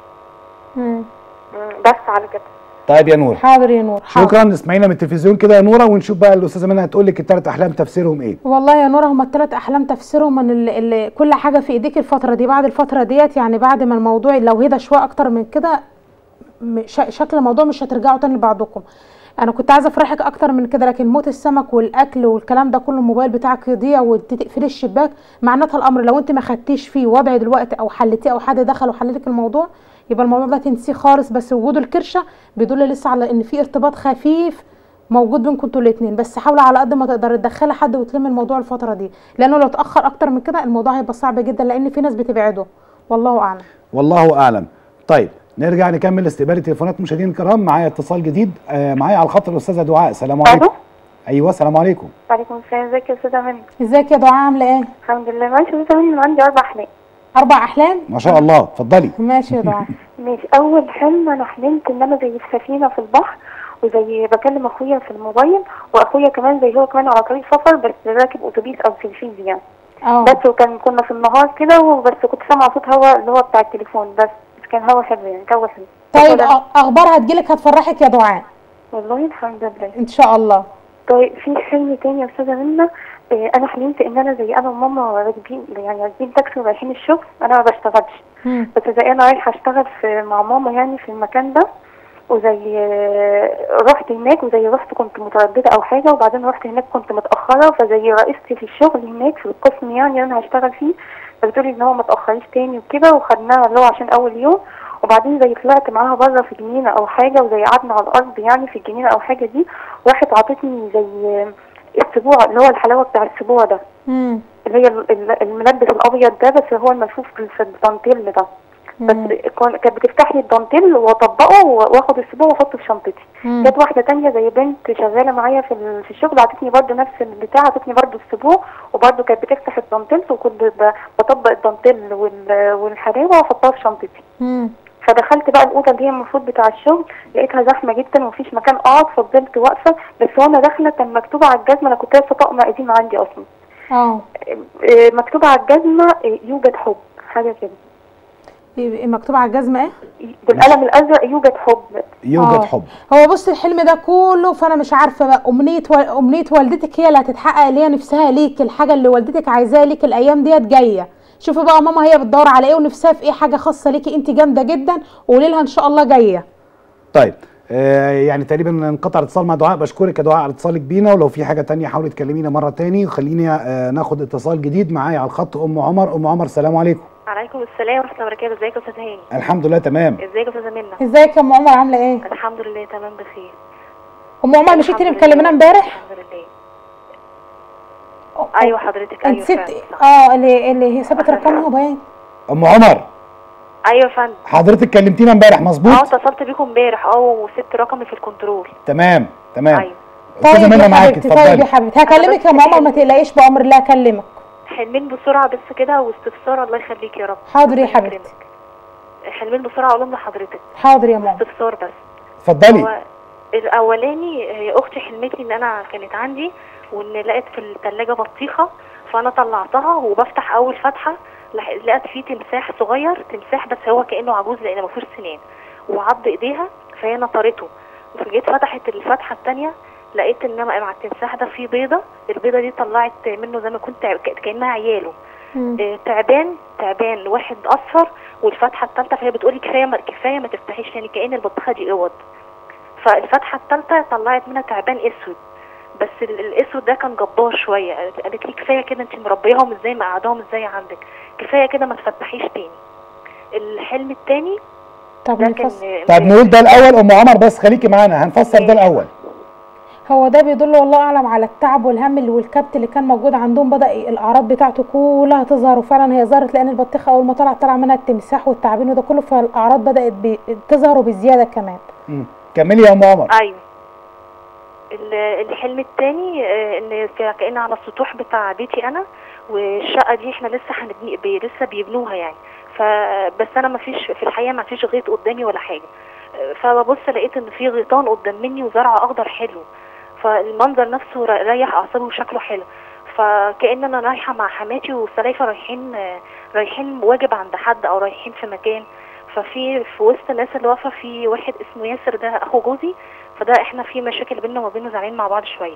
مم. مم، بس على كده طيب يا نور حاضر يا نور حاضر. شكرا اسمعينا من التلفزيون كده يا نوره ونشوف بقى الاستاذه منى هتقول لك الثلاث احلام تفسيرهم ايه والله يا نورة هما الثلاث احلام تفسيرهم من ال ال كل حاجه في ايديك الفتره دي بعد الفتره ديت يعني بعد ما الموضوع لو هدى شويه اكتر من كده م- ش- شكل الموضوع مش هترجعوا تاني لبعضكم انا كنت عايزه افرحك اكتر من كده لكن موت السمك والاكل والكلام ده كله الموبايل بتاعك يضيع وتقفلي الشباك معناتها الامر لو انت ما خدتيش فيه وضع دلوقتي او حلتيه او حد دخل وحل لك الموضوع يبقى الموضوع ده تنسيه خالص بس وجود الكرشه بيدل لسه على ان في ارتباط خفيف موجود بينكم انتوا الاثنين بس حاولي على قد ما تقدري تدخلي حد وتلمي الموضوع الفتره دي لانه لو اتاخر اكتر من كده الموضوع هيبقى صعب جدا لان في ناس بتبعده والله اعلم والله اعلم طيب نرجع نكمل استقبال تليفونات مشاهدينا الكرام معايا اتصال جديد آه معايا على الخط الاستاذه دعاء السلام عليكم الو ايوه السلام عليكم وعليكم السلام ازيك يا استاذه منى ازيك يا دعاء عامله ايه الحمد لله معلش يا استاذه منى أنا عندي اربع احلام اربع احلام ما شاء الله اتفضلي ماشي يا دعاء ماشي اول حلم انا حلمت ان انا زي في سفينه في البحر وزي بكلم اخويا في الموبايل واخويا كمان زي هو كمان على طريق سفر بس راكب اتوبيس او تلفزيون يعني اه بس وكان كنا في النهار كده وبس كنت سامعه صوت هوا اللي هو بتاع التليفون بس بس كان هوا حلو يعني جو حلو طيب ولا- أ- اخبار هتجيلك هتفرحك يا دعاء والله الحمد لله ان شاء الله طيب في حلم تاني يا استاذه منى آه، انا حلمت ان انا زي انا وماما راكبين يعني راكبين تاكسي ورايحين الشغل انا ما بشتغلش مم. بس زي انا رايحه اشتغل في مع ماما يعني في المكان ده وزي آه، رحت هناك وزي رحت كنت متردده او حاجه وبعدين رحت هناك كنت متاخره فزي رئيستي في الشغل هناك في القسم يعني اللي انا هشتغل فيه فبتقولي ان هو ما تاخريش تاني وكده وخدناها اللي هو عشان اول يوم وبعدين زي طلعت معاها بره في جنينه او حاجه وزي قعدنا على الارض يعني في الجنينه او حاجه دي راحت عطتني زي آه، السبوع اللي هو الحلاوه بتاع السبوع ده مم. اللي هي ال- ال- الملبس الابيض ده بس هو الملفوف في الدانتيل ده بس مم. كان- كانت بتفتح لي الدانتيل واطبقه واخد السبوع واحطه في شنطتي مم. جت واحده تانية زي بنت شغاله معايا في ال- في الشغل عطتني برضه نفس البتاع عطتني برضه السبوع وبرضه كانت بتفتح الدانتيل وكنت ب- بطبق الدانتيل وال- والحلاوه واحطها في شنطتي مم. فدخلت بقى الاوضه اللي هي المفروض بتاع الشغل لقيتها زحمه جدا ومفيش مكان اقعد فضلت واقفه بس وانا داخله كان مكتوب على الجزمه انا كنت لابسه طقم قديم عندي اصلا اه آه، مكتوب على الجزمه آه، يوجد حب حاجه كده يبقى مكتوب على الجزمه ايه بالقلم الازرق يوجد حب يوجد آه. حب هو بص الحلم ده كله فانا مش عارفه بقى امنيه و... امنيه والدتك هي اللي هتتحقق اللي هي نفسها ليك الحاجه اللي والدتك عايزاها ليك الايام ديت جايه شوفي بقى ماما هي بتدور على ايه ونفسها في ايه حاجه خاصه ليكي انت جامده جدا وقولي لها ان شاء الله جايه طيب آه يعني تقريبا انقطع الاتصال مع دعاء بشكرك يا دعاء على اتصالك بينا ولو في حاجه تانية حاولي تكلمينا مره تاني خليني آه ناخد اتصال جديد معايا على الخط ام عمر ام عمر السلام عليكم عليكم السلام ورحمه الله وبركاته ازيك يا استاذ هاني الحمد لله تمام ازيك يا استاذه منى ازيك يا ام عمر عامله ايه الحمد لله تمام بخير ام عمر مش انت اللي الحمد لله. مكلمانا امبارح الحمد لله ايوه حضرتك انت ايوه ست فعلا. اه اللي اللي هي سابت رقمها وبيان ام عمر ايوه يا فندم حضرتك كلمتينا امبارح اه مظبوط اتصلت بيكم امبارح اه وسبت رقمي في الكنترول تمام تمام ايوه استاذه طيب منى يا معاكي حبيبتي طيب يا اتفضلي حبيبتي هكلمك يا ام عمر ما تقلقيش بامر الله اكلمك حلمين بسرعه بس كده واستفسار الله يخليك يا رب حاضر يا ربنا حبيبتي. يكرمك. حلمين بسرعه اقولهم لحضرتك حاضر يا ماما استفسار بس اتفضلي هو الاولاني هي اختي حلمت لي ان انا كانت عندي وان لقيت في الثلاجه بطيخه فانا طلعتها وبفتح اول فتحه لح- لقيت فيه تمساح صغير تمساح بس هو كانه عجوز لان ما فيهوش سنان وعض ايديها فهي نطرته وجيت فتحت الفتحه الثانيه لقيت ان مع التمساح ده فيه بيضه البيضه دي طلعت منه زي ما كنت ك- كانها عياله مم. آه، تعبان تعبان واحد اصفر والفتحه الثالثه فهي بتقولي كفايه ما كفايه ما تفتحيش يعني كأن البطيخه دي اوض فالفتحه الثالثه طلعت منها تعبان اسود بس ال- الاسود ده كان جبار شويه قالت- قالت لي كفايه كده انت مربياهم ازاي مقعداهم ازاي عندك كفايه كده ما تفتحيش تاني الحلم التاني طب ده كان نفصل طب نقول ده الاول ام عمر بس خليكي معانا هنفسر ده الاول هو ده بيدل والله اعلم على التعب والهم اللي- والكبت اللي كان موجود عندهم بدا الاعراض بتاعته كلها تظهر وفعلا هي ظهرت لان البطيخه اول ما طلع طلع منها التمساح والتعابين وده كله فالاعراض بدات بي- تظهر وبزياده كمان مم. كملي يا ام عمر ايوه ال- الحلم التاني آه، ان في- كأن على السطوح بتاع بيتي انا والشقه دي احنا لسه هنبني بي لسه بيبنوها يعني فبس انا ما فيش في الحقيقه ما فيش غيط قدامي ولا حاجه آه، فببص لقيت ان في غيطان قدام مني وزرع اخضر حلو فالمنظر نفسه ر- ريح اعصابي وشكله حلو فكأن انا رايحه مع حماتي وسلايفه رايحين آه، رايحين واجب عند حد او رايحين في مكان ففي في وسط الناس اللي واقفه في واحد اسمه ياسر ده اخو جوزي فده احنا في مشاكل بينا وما بينه زعلانين مع بعض شويه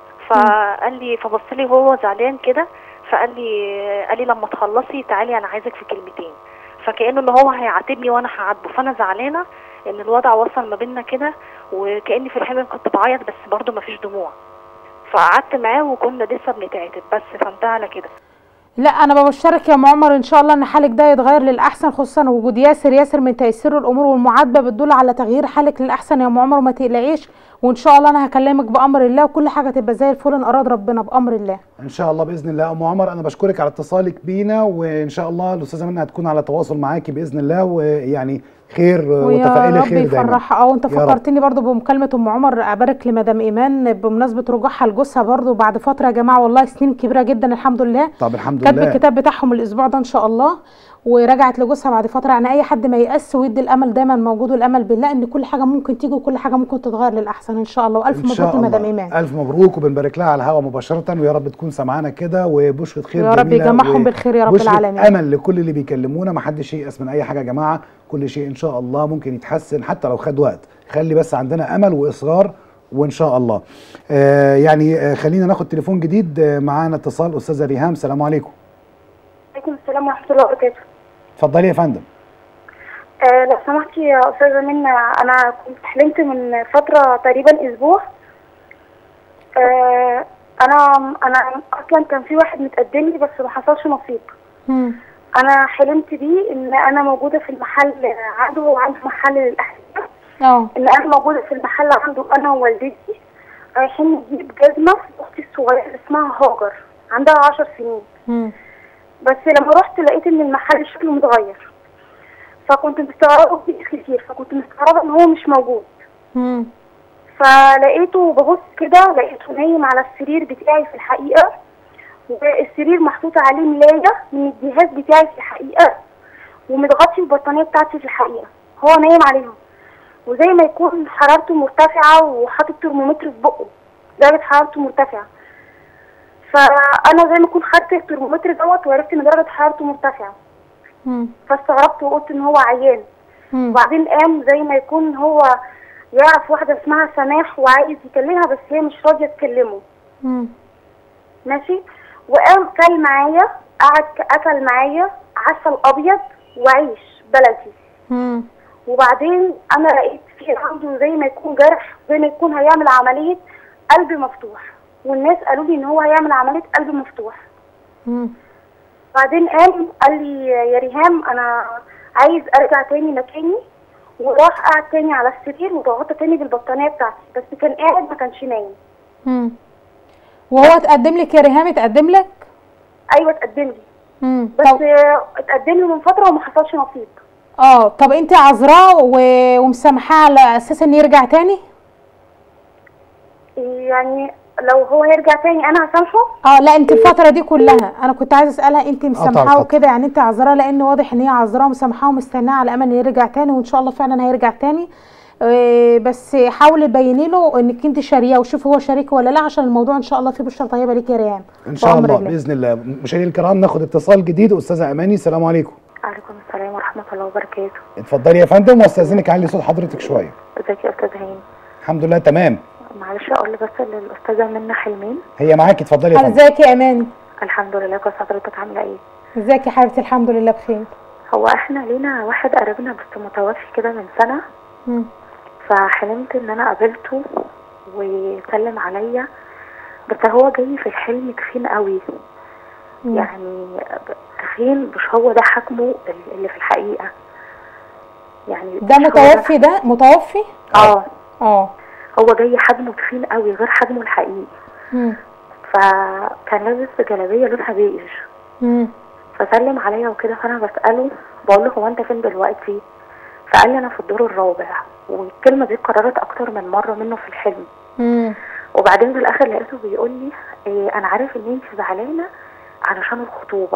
فقال لي فبص لي وهو زعلان كده فقال لي قال لي لما تخلصي تعالي انا عايزك في كلمتين فكانه ان هو هيعاتبني وانا هعاتبه فانا زعلانه ان الوضع وصل ما بيننا كده وكاني في الحلم كنت بعيط بس برضه ما فيش دموع فقعدت معاه وكنا لسه بنتعاتب بس فهمتها على كده لا انا ببشرك يا ام عمر ان شاء الله ان حالك ده يتغير للاحسن خصوصا وجود ياسر ياسر من تيسير الامور والمعاتبه بتدل على تغيير حالك للاحسن يا ام عمر وما تقلقيش وان شاء الله انا هكلمك بامر الله وكل حاجه تبقى زي الفل ان اراد ربنا بامر الله ان شاء الله باذن الله ام عمر انا بشكرك على اتصالك بينا وان شاء الله الاستاذه منى هتكون على تواصل معاكي باذن الله ويعني خير ويا وتفائلي رب خير دايما يفرحها اه وانت يا رب. فكرتني برضو بمكالمه ام عمر ابارك لمدام ايمان بمناسبه رجوعها لجوزها برضو بعد فتره يا جماعه والله سنين كبيره جدا الحمد لله طب الحمد كاتب لله الكتاب بتاعهم الاسبوع ده ان شاء الله ورجعت لجوزها بعد فتره يعني اي حد ما ييأس ويدي الامل دايما موجود والامل بالله ان كل حاجه ممكن تيجي وكل حاجه ممكن تتغير للاحسن ان شاء الله والف ان شاء مبروك لمدام الله ايمان الف مبروك وبنبارك لها على الهوا مباشره ويا رب تكون سمعانا كده وبشرة خير يا رب جميلة يجمعهم و- بالخير يا رب بشرة العالمين. امل لكل اللي بيكلمونا ما حدش ييأس من اي حاجه يا جماعه كل شيء ان شاء الله ممكن يتحسن حتى لو خد وقت خلي بس عندنا امل واصرار وان شاء الله آه يعني آه خلينا ناخد تليفون جديد آه معانا اتصال استاذه ريهام السلام عليكم عليكم السلام ورحمه الله وبركاته اتفضلي يا فندم آه لو سمحتي يا استاذه منى انا كنت حلمت من فتره تقريبا اسبوع آه انا انا اصلا كان في واحد متقدم لي بس ما حصلش نصيب مم. انا حلمت بيه ان انا موجوده في المحل عنده وعنده محل للاحذيه اه ان انا موجوده في المحل عنده انا ووالدتي رايحين نجيب جزمه اختي الصغيره اسمها هاجر عندها عشر سنين مم. بس لما رحت لقيت ان المحل شكله متغير فكنت مستغربه فيه كتير فكنت مستغربه ان هو مش موجود مم. فلقيته ببص كده لقيته نايم على السرير بتاعي في الحقيقه والسرير محطوط عليه ملايه من الجهاز بتاعي في الحقيقه ومتغطي البطانيه بتاعتي في الحقيقه هو نايم عليهم وزي ما يكون حرارته مرتفعه وحاطط ترمومتر في بقه درجه حرارته مرتفعه فانا زي ما اكون خدت الترمومتر دوت وعرفت ان درجه حرارته مرتفعه مم. فاستغربت وقلت ان هو عيان مم. وبعدين قام زي ما يكون هو يعرف واحدة اسمها سماح وعايز يكلمها بس هي مش راضية تكلمه مم. ماشي وقام كل معايا قعد ك- اكل معايا عسل ابيض وعيش بلدي مم. وبعدين انا لقيت في عنده زي ما يكون جرح زي ما يكون هيعمل عمليه قلب مفتوح والناس قالوا لي ان هو هيعمل عمليه قلب مفتوح مم. بعدين قام قال لي يا ريهام انا عايز ارجع تاني مكاني وراح قعد تاني على السرير وضغطت تاني بالبطانيه بتاعتي بس كان قاعد ما كانش نايم مم. وهو اتقدم لك يا ريهام اتقدم لك ايوه اتقدم لي مم. بس طب آه، اتقدم لي من فتره وما حصلش نصيب اه طب انت عذراه و- ومسامحاه على اساس ان يرجع تاني يعني لو هو هيرجع تاني انا هسامحه اه لا انت الفتره دي كلها انا كنت عايزه اسالها انت مسامحاه الخط. وكده يعني انت عذراه لان واضح ان هي عذراه ومسامحاه ومستناه على امل ان يرجع تاني وان شاء الله فعلا هيرجع تاني آه، بس حاولي تبيني له انك انت شاريه وشوفي هو شريك ولا لا عشان الموضوع ان شاء الله فيه بشره طيبه ليك يا ريهام ان شاء بأمر الله باذن الله مشاهدينا الكرام ناخد اتصال جديد استاذه اماني السلام عليكم عليكم السلام ورحمة الله وبركاته اتفضلي يا فندم واستاذنك علي صوت حضرتك شويه ازيك يا استاذ هاني الحمد لله تمام معلش اقول بس للاستاذة منى حلمين هي معاكي اتفضلي يا فندم ازيك يا اماني الحمد لله كويس حضرتك عاملة ايه ازيك يا حبيبتي الحمد لله بخير هو احنا لينا واحد قريبنا بس متوفي كده من سنة مم. فحلمت ان انا قابلته وسلم عليا بس هو جاي في الحلم تخين قوي مم. يعني تخين مش هو ده حجمه اللي في الحقيقة يعني ده مش هو متوفي ده متوفي اه اه هو جاي حجمه تخين قوي غير حجمه الحقيقي مم. فكان لابس جلابيه لونها بيج مم. فسلم عليا وكده فانا بساله بقول له هو انت فين دلوقتي فقال لي انا في الدور الرابع والكلمه دي اتكررت اكتر من مره منه في الحلم مم. وبعدين في الاخر لقيته بيقول لي إيه انا عارف ان انت زعلانه علشان الخطوبه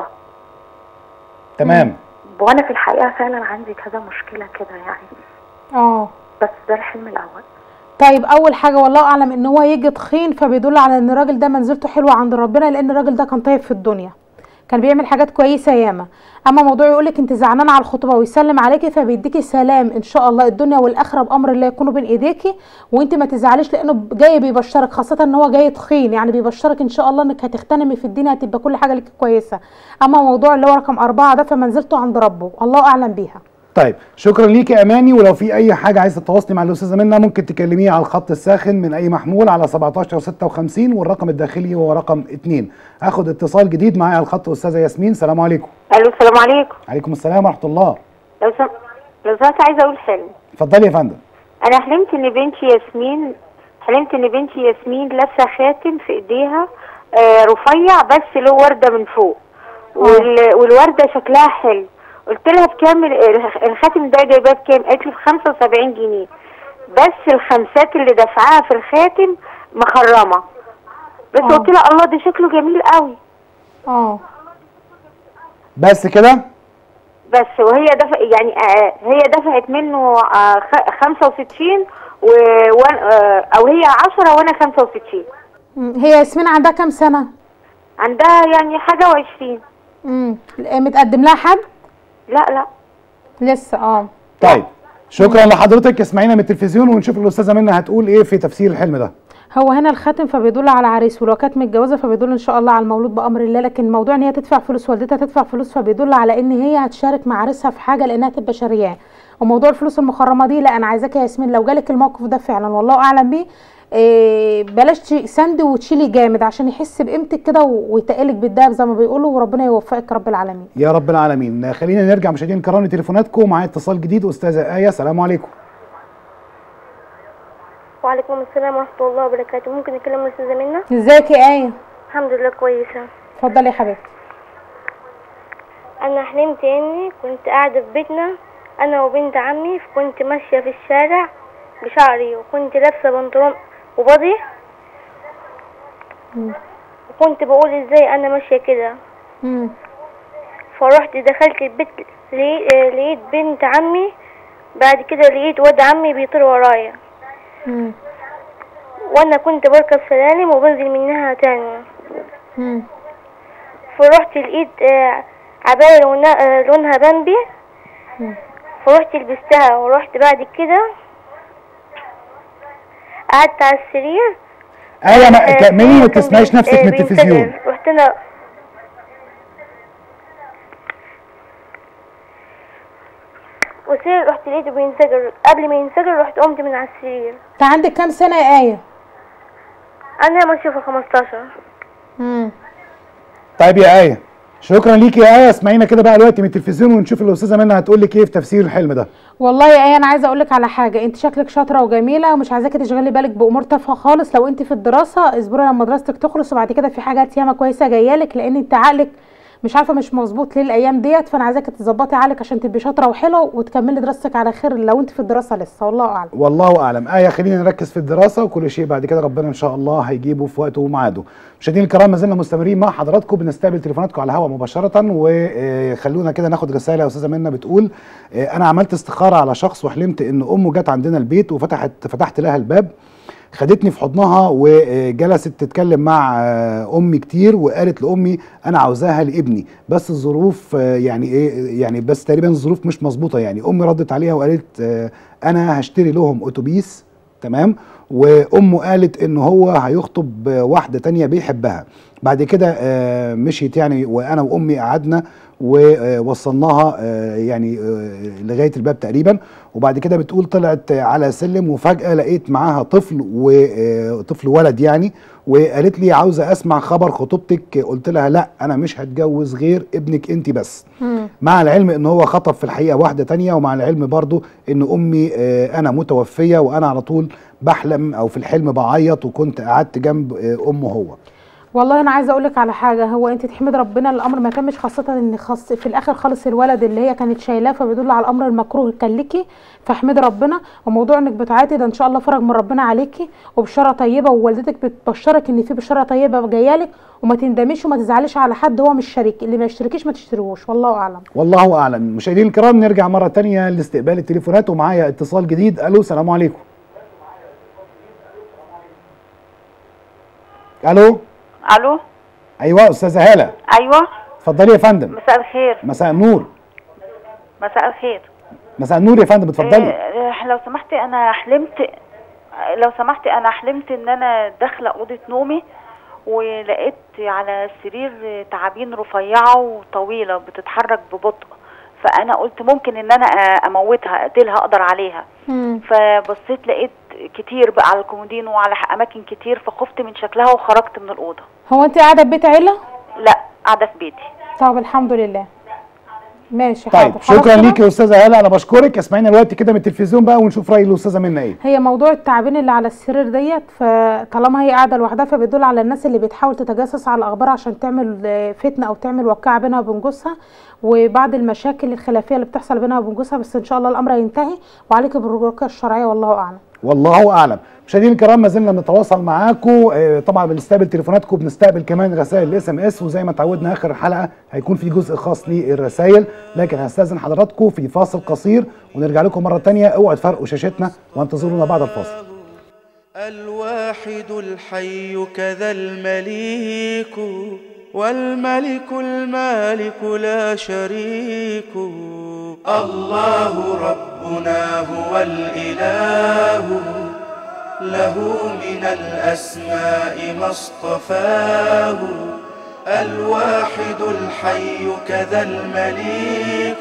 تمام وانا في الحقيقه فعلا عندي كذا مشكله كده يعني اه بس ده الحلم الاول طيب اول حاجه والله اعلم ان هو يجي تخين فبيدل على ان الراجل ده منزلته حلوه عند ربنا لان الراجل ده كان طيب في الدنيا كان بيعمل حاجات كويسه ياما اما موضوع يقولك انت زعلانه على الخطوبه ويسلم عليكي فبيديكي سلام ان شاء الله الدنيا والاخره بامر الله يكونوا بين ايديكي وانت ما تزعليش لانه جاي بيبشرك خاصه ان هو جاي تخين يعني بيبشرك ان شاء الله انك هتغتنمي في الدنيا هتبقى كل حاجه لك كويسه اما موضوع اللي هو رقم اربعه ده فمنزلته عند ربه الله اعلم بيها طيب شكرا ليكي يا اماني ولو في اي حاجه عايزه تتواصلي مع الاستاذه منى ممكن تكلميه على الخط الساخن من اي محمول على 17 56 والرقم الداخلي هو رقم 2 هاخد اتصال جديد معايا على الخط استاذه ياسمين السلام عليكم الو السلام عليكم عليكم السلام ورحمه الله لو سم... لو سمحت عايزه اقول حلم اتفضلي يا فندم انا حلمت ان بنتي ياسمين حلمت ان بنتي ياسمين لابسه خاتم في ايديها آه رفيع بس له ورده من فوق وال... والورده شكلها حلو قلت لها بكام ال- الخاتم ده جايباه بكام قالت لي ب 75 جنيه بس الخمسات اللي دفعها في الخاتم مخرمه بس آه. قلت لها الله ده شكله جميل قوي اه بس كده بس وهي دفع يعني آه هي دفعت منه آه خ- 65 و وأنا- آه او هي 10 وانا 65 مم. هي ياسمين عندها كام سنه عندها يعني حاجه و20 امم متقدم لها حد لا لا لسه اه طيب شكرا لحضرتك اسمعينا من التلفزيون ونشوف الاستاذه منى هتقول ايه في تفسير الحلم ده هو هنا الخاتم فبيدل على عريس ولو كانت متجوزه فبيدل ان شاء الله على المولود بامر الله لكن موضوع ان هي تدفع فلوس والدتها تدفع فلوس فبيدل على ان هي هتشارك مع عريسها في حاجه لانها تبقى شارياه وموضوع الفلوس المخرمه دي لا انا عايزاك يا ياسمين لو جالك الموقف ده فعلا والله اعلم بيه إيه بلاش تشي- سند وتشيلي جامد عشان يحس بقيمتك كده و- ويتقلك بالدهب زي ما بيقولوا وربنا يوفقك رب العالمين يا رب العالمين خلينا نرجع مشاهدينا الكرام لتليفوناتكم معايا اتصال جديد استاذه ايه السلام عليكم وعليكم السلام ورحمة الله وبركاته ممكن نتكلم الأستاذة منى ازيك يا ايه الحمد لله كويسة اتفضلي يا حبيبتي أنا حلمت إني كنت قاعدة في بيتنا أنا وبنت عمي كنت ماشية في الشارع بشعري وكنت لابسة بنطلون وبضي وكنت بقول ازاي أنا ماشية كده مم. فرحت دخلت البيت لقيت لقيت بنت عمي بعد كده لقيت واد عمي بيطير ورايا مم. وانا كنت بركب سلالم وبنزل منها تاني مم. فرحت لقيت آه، عباية لونها, آه، لونها بامبي مم. فرحت لبستها ورحت بعد كده قعدت على السرير ايه ما آه، كملي ما كان تسمعيش بي- نفسك آه، من التلفزيون بينفجر. رحت انا والسرير رحت لقيته بينسجر قبل ما ينسجر رحت قمت من على السرير انت عندك كام سنه يا ايه انا ماشيه في 15 امم طيب يا ايه شكرا ليك يا ايه اسمعينا كده بقى دلوقتي من التلفزيون ونشوف الاستاذه منى هتقول لك ايه في تفسير الحلم ده والله يا ايه انا عايزه اقول لك على حاجه انت شكلك شاطره وجميله ومش عايزاكي تشغلي بالك بامور تافهه خالص لو انت في الدراسه اصبري لما دراستك تخلص وبعد كده في حاجات ياما كويسه جايه لك لان انت عقلك مش عارفه مش مظبوط ليه الايام ديت فانا عايزاكي تظبطي عقلك عشان تبقي شاطره وحلوه وتكملي دراستك على خير لو انت في الدراسه لسه والله اعلم والله اعلم ايه خلينا نركز في الدراسه وكل شيء بعد كده ربنا ان شاء الله هيجيبه في وقته وميعاده مشاهدينا الكرام ما زلنا مستمرين مع حضراتكم بنستقبل تليفوناتكم على الهواء مباشره وخلونا كده ناخد رساله يا استاذه منى بتقول آه، انا عملت استخاره على شخص وحلمت ان امه جت عندنا البيت وفتحت فتحت لها الباب خدتني في حضنها وجلست تتكلم مع آه، امي كتير وقالت لامي انا عاوزاها لابني بس الظروف آه، يعني ايه يعني بس تقريبا الظروف مش مظبوطه يعني امي ردت عليها وقالت آه، انا هشتري لهم اتوبيس تمام وامه قالت ان هو هيخطب آه، واحده تانية بيحبها بعد كده آه، مشيت يعني وانا وامي قعدنا ووصلناها آه، يعني آه، لغايه الباب تقريبا وبعد كده بتقول طلعت على سلم وفجاه لقيت معاها طفل وطفل ولد يعني وقالت لي عاوزه اسمع خبر خطوبتك قلت لها لا انا مش هتجوز غير ابنك انت بس مع العلم ان هو خطب في الحقيقه واحده تانية ومع العلم برضو ان امي آه، انا متوفيه وانا على طول بحلم او في الحلم بعيط وكنت قعدت جنب آه، امه هو والله انا عايزه اقول لك على حاجه هو انت تحمد ربنا الامر ما تمش خاصه ان خاص في الاخر خالص الولد اللي هي كانت شايلاه فبيدل على الامر المكروه كان ليكي فاحمدي ربنا وموضوع انك بتعيطي ده ان شاء الله فرج من ربنا عليكي وبشاره طيبه ووالدتك بتبشرك ان في بشاره طيبه جايه لك وما تندميش وما تزعليش على حد هو مش شريك اللي ما يشتركيش ما تشتريهوش والله اعلم والله اعلم مشاهدينا الكرام نرجع مره تانية لاستقبال التليفونات ومعايا اتصال جديد الو السلام عليكم الو الو ايوه استاذه هاله ايوه اتفضلي يا فندم مساء الخير مساء النور مساء الخير مساء النور يا فندم اتفضلي إيه لو سمحتي انا حلمت لو سمحتي انا حلمت ان انا داخله اوضه نومي ولقيت على السرير تعابين رفيعه وطويله بتتحرك ببطء فانا قلت ممكن ان انا اموتها اقتلها اقدر عليها فبصيت لقيت كتير بقى على الكومودين وعلى اماكن كتير فخفت من شكلها وخرجت من الاوضه هو انت قاعده في بيت عيله لا قاعده في بيتي طب الحمد لله ماشي طيب حاضر خلاص شكرا كده؟ ليك يا استاذه هاله انا بشكرك اسمعينا دلوقتي كده من التلفزيون بقى ونشوف راي الاستاذه منى ايه هي موضوع التعابين اللي على السرير ديت فطالما هي قاعده لوحدها فبيدل على الناس اللي بتحاول تتجسس على الاخبار عشان تعمل آه، فتنه او تعمل وقعه بينها وبين جوزها وبعض المشاكل الخلافيه اللي بتحصل بينها وبين جوزها بس ان شاء الله الامر هينتهي وعليك بالرقيه الشرعيه والله اعلم والله اعلم مشاهدينا الكرام ما زلنا بنتواصل معاكم آه، طبعا بنستقبل تليفوناتكم بنستقبل كمان رسائل الاس ام اس وزي ما اتعودنا اخر الحلقه هيكون في جزء خاص للرسائل لكن هستاذن حضراتكم في فاصل قصير ونرجع لكم مره تانية اوعوا تفرقوا شاشتنا وانتظرونا بعد الفاصل الواحد الحي كذا المليك والملك المالك لا شريك الله ربنا هو الإله له من الأسماء ما اصطفاه الواحد الحي كذا المليك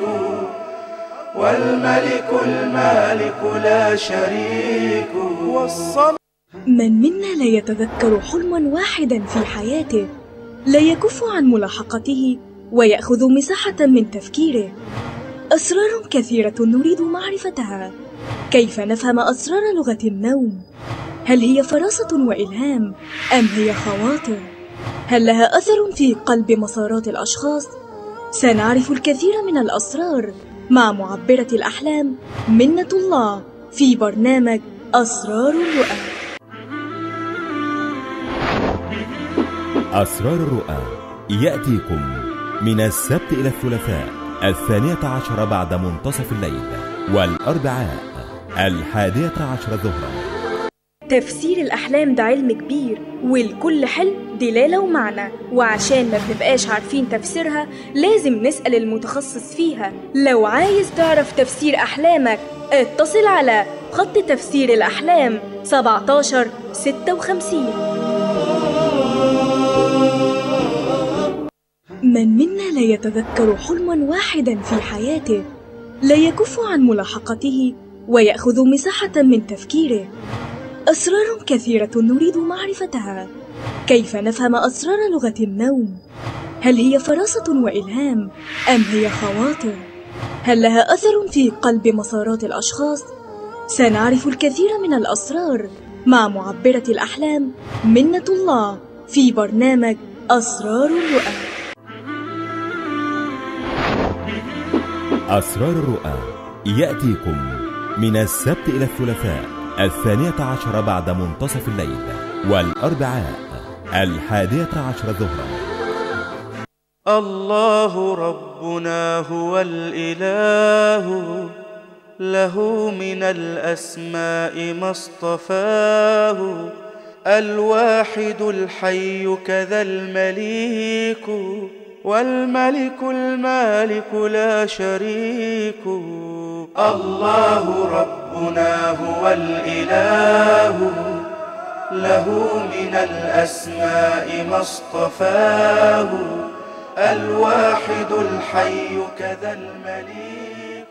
والملك المالك لا شريك والصلاة من منا لا يتذكر حلما واحدا في حياته لا يكف عن ملاحقته ويأخذ مساحة من تفكيره أسرار كثيرة نريد معرفتها كيف نفهم أسرار لغة النوم؟ هل هي فراسة وإلهام أم هي خواطر؟ هل لها أثر في قلب مسارات الأشخاص؟ سنعرف الكثير من الأسرار مع معبرة الأحلام منة الله في برنامج أسرار الرؤى أسرار الرؤى يأتيكم من السبت إلى الثلاثاء الثانية عشر بعد منتصف الليل والأربعاء الحادية عشر ظهرا تفسير الأحلام ده علم كبير ولكل حلم دلالة ومعنى وعشان ما بنبقاش عارفين تفسيرها لازم نسأل المتخصص فيها لو عايز تعرف تفسير أحلامك اتصل على خط تفسير الأحلام 17 56 من منا لا يتذكر حلما واحدا في حياته لا يكف عن ملاحقته ويأخذ مساحة من تفكيره أسرار كثيرة نريد معرفتها كيف نفهم أسرار لغة النوم؟ هل هي فراسة وإلهام أم هي خواطر؟ هل لها أثر في قلب مسارات الأشخاص؟ سنعرف الكثير من الأسرار مع معبرة الأحلام منة الله في برنامج أسرار الرؤى أسرار الرؤى يأتيكم من السبت إلى الثلاثاء الثانية عشر بعد منتصف الليل والأربعاء الحادية عشر ظهرا الله ربنا هو الإله له من الأسماء ما اصطفاه الواحد الحي كذا المليك والملك المالك لا شريك الله ربنا هو الإله له من الأسماء ما اصطفاه الواحد الحي كذا المليك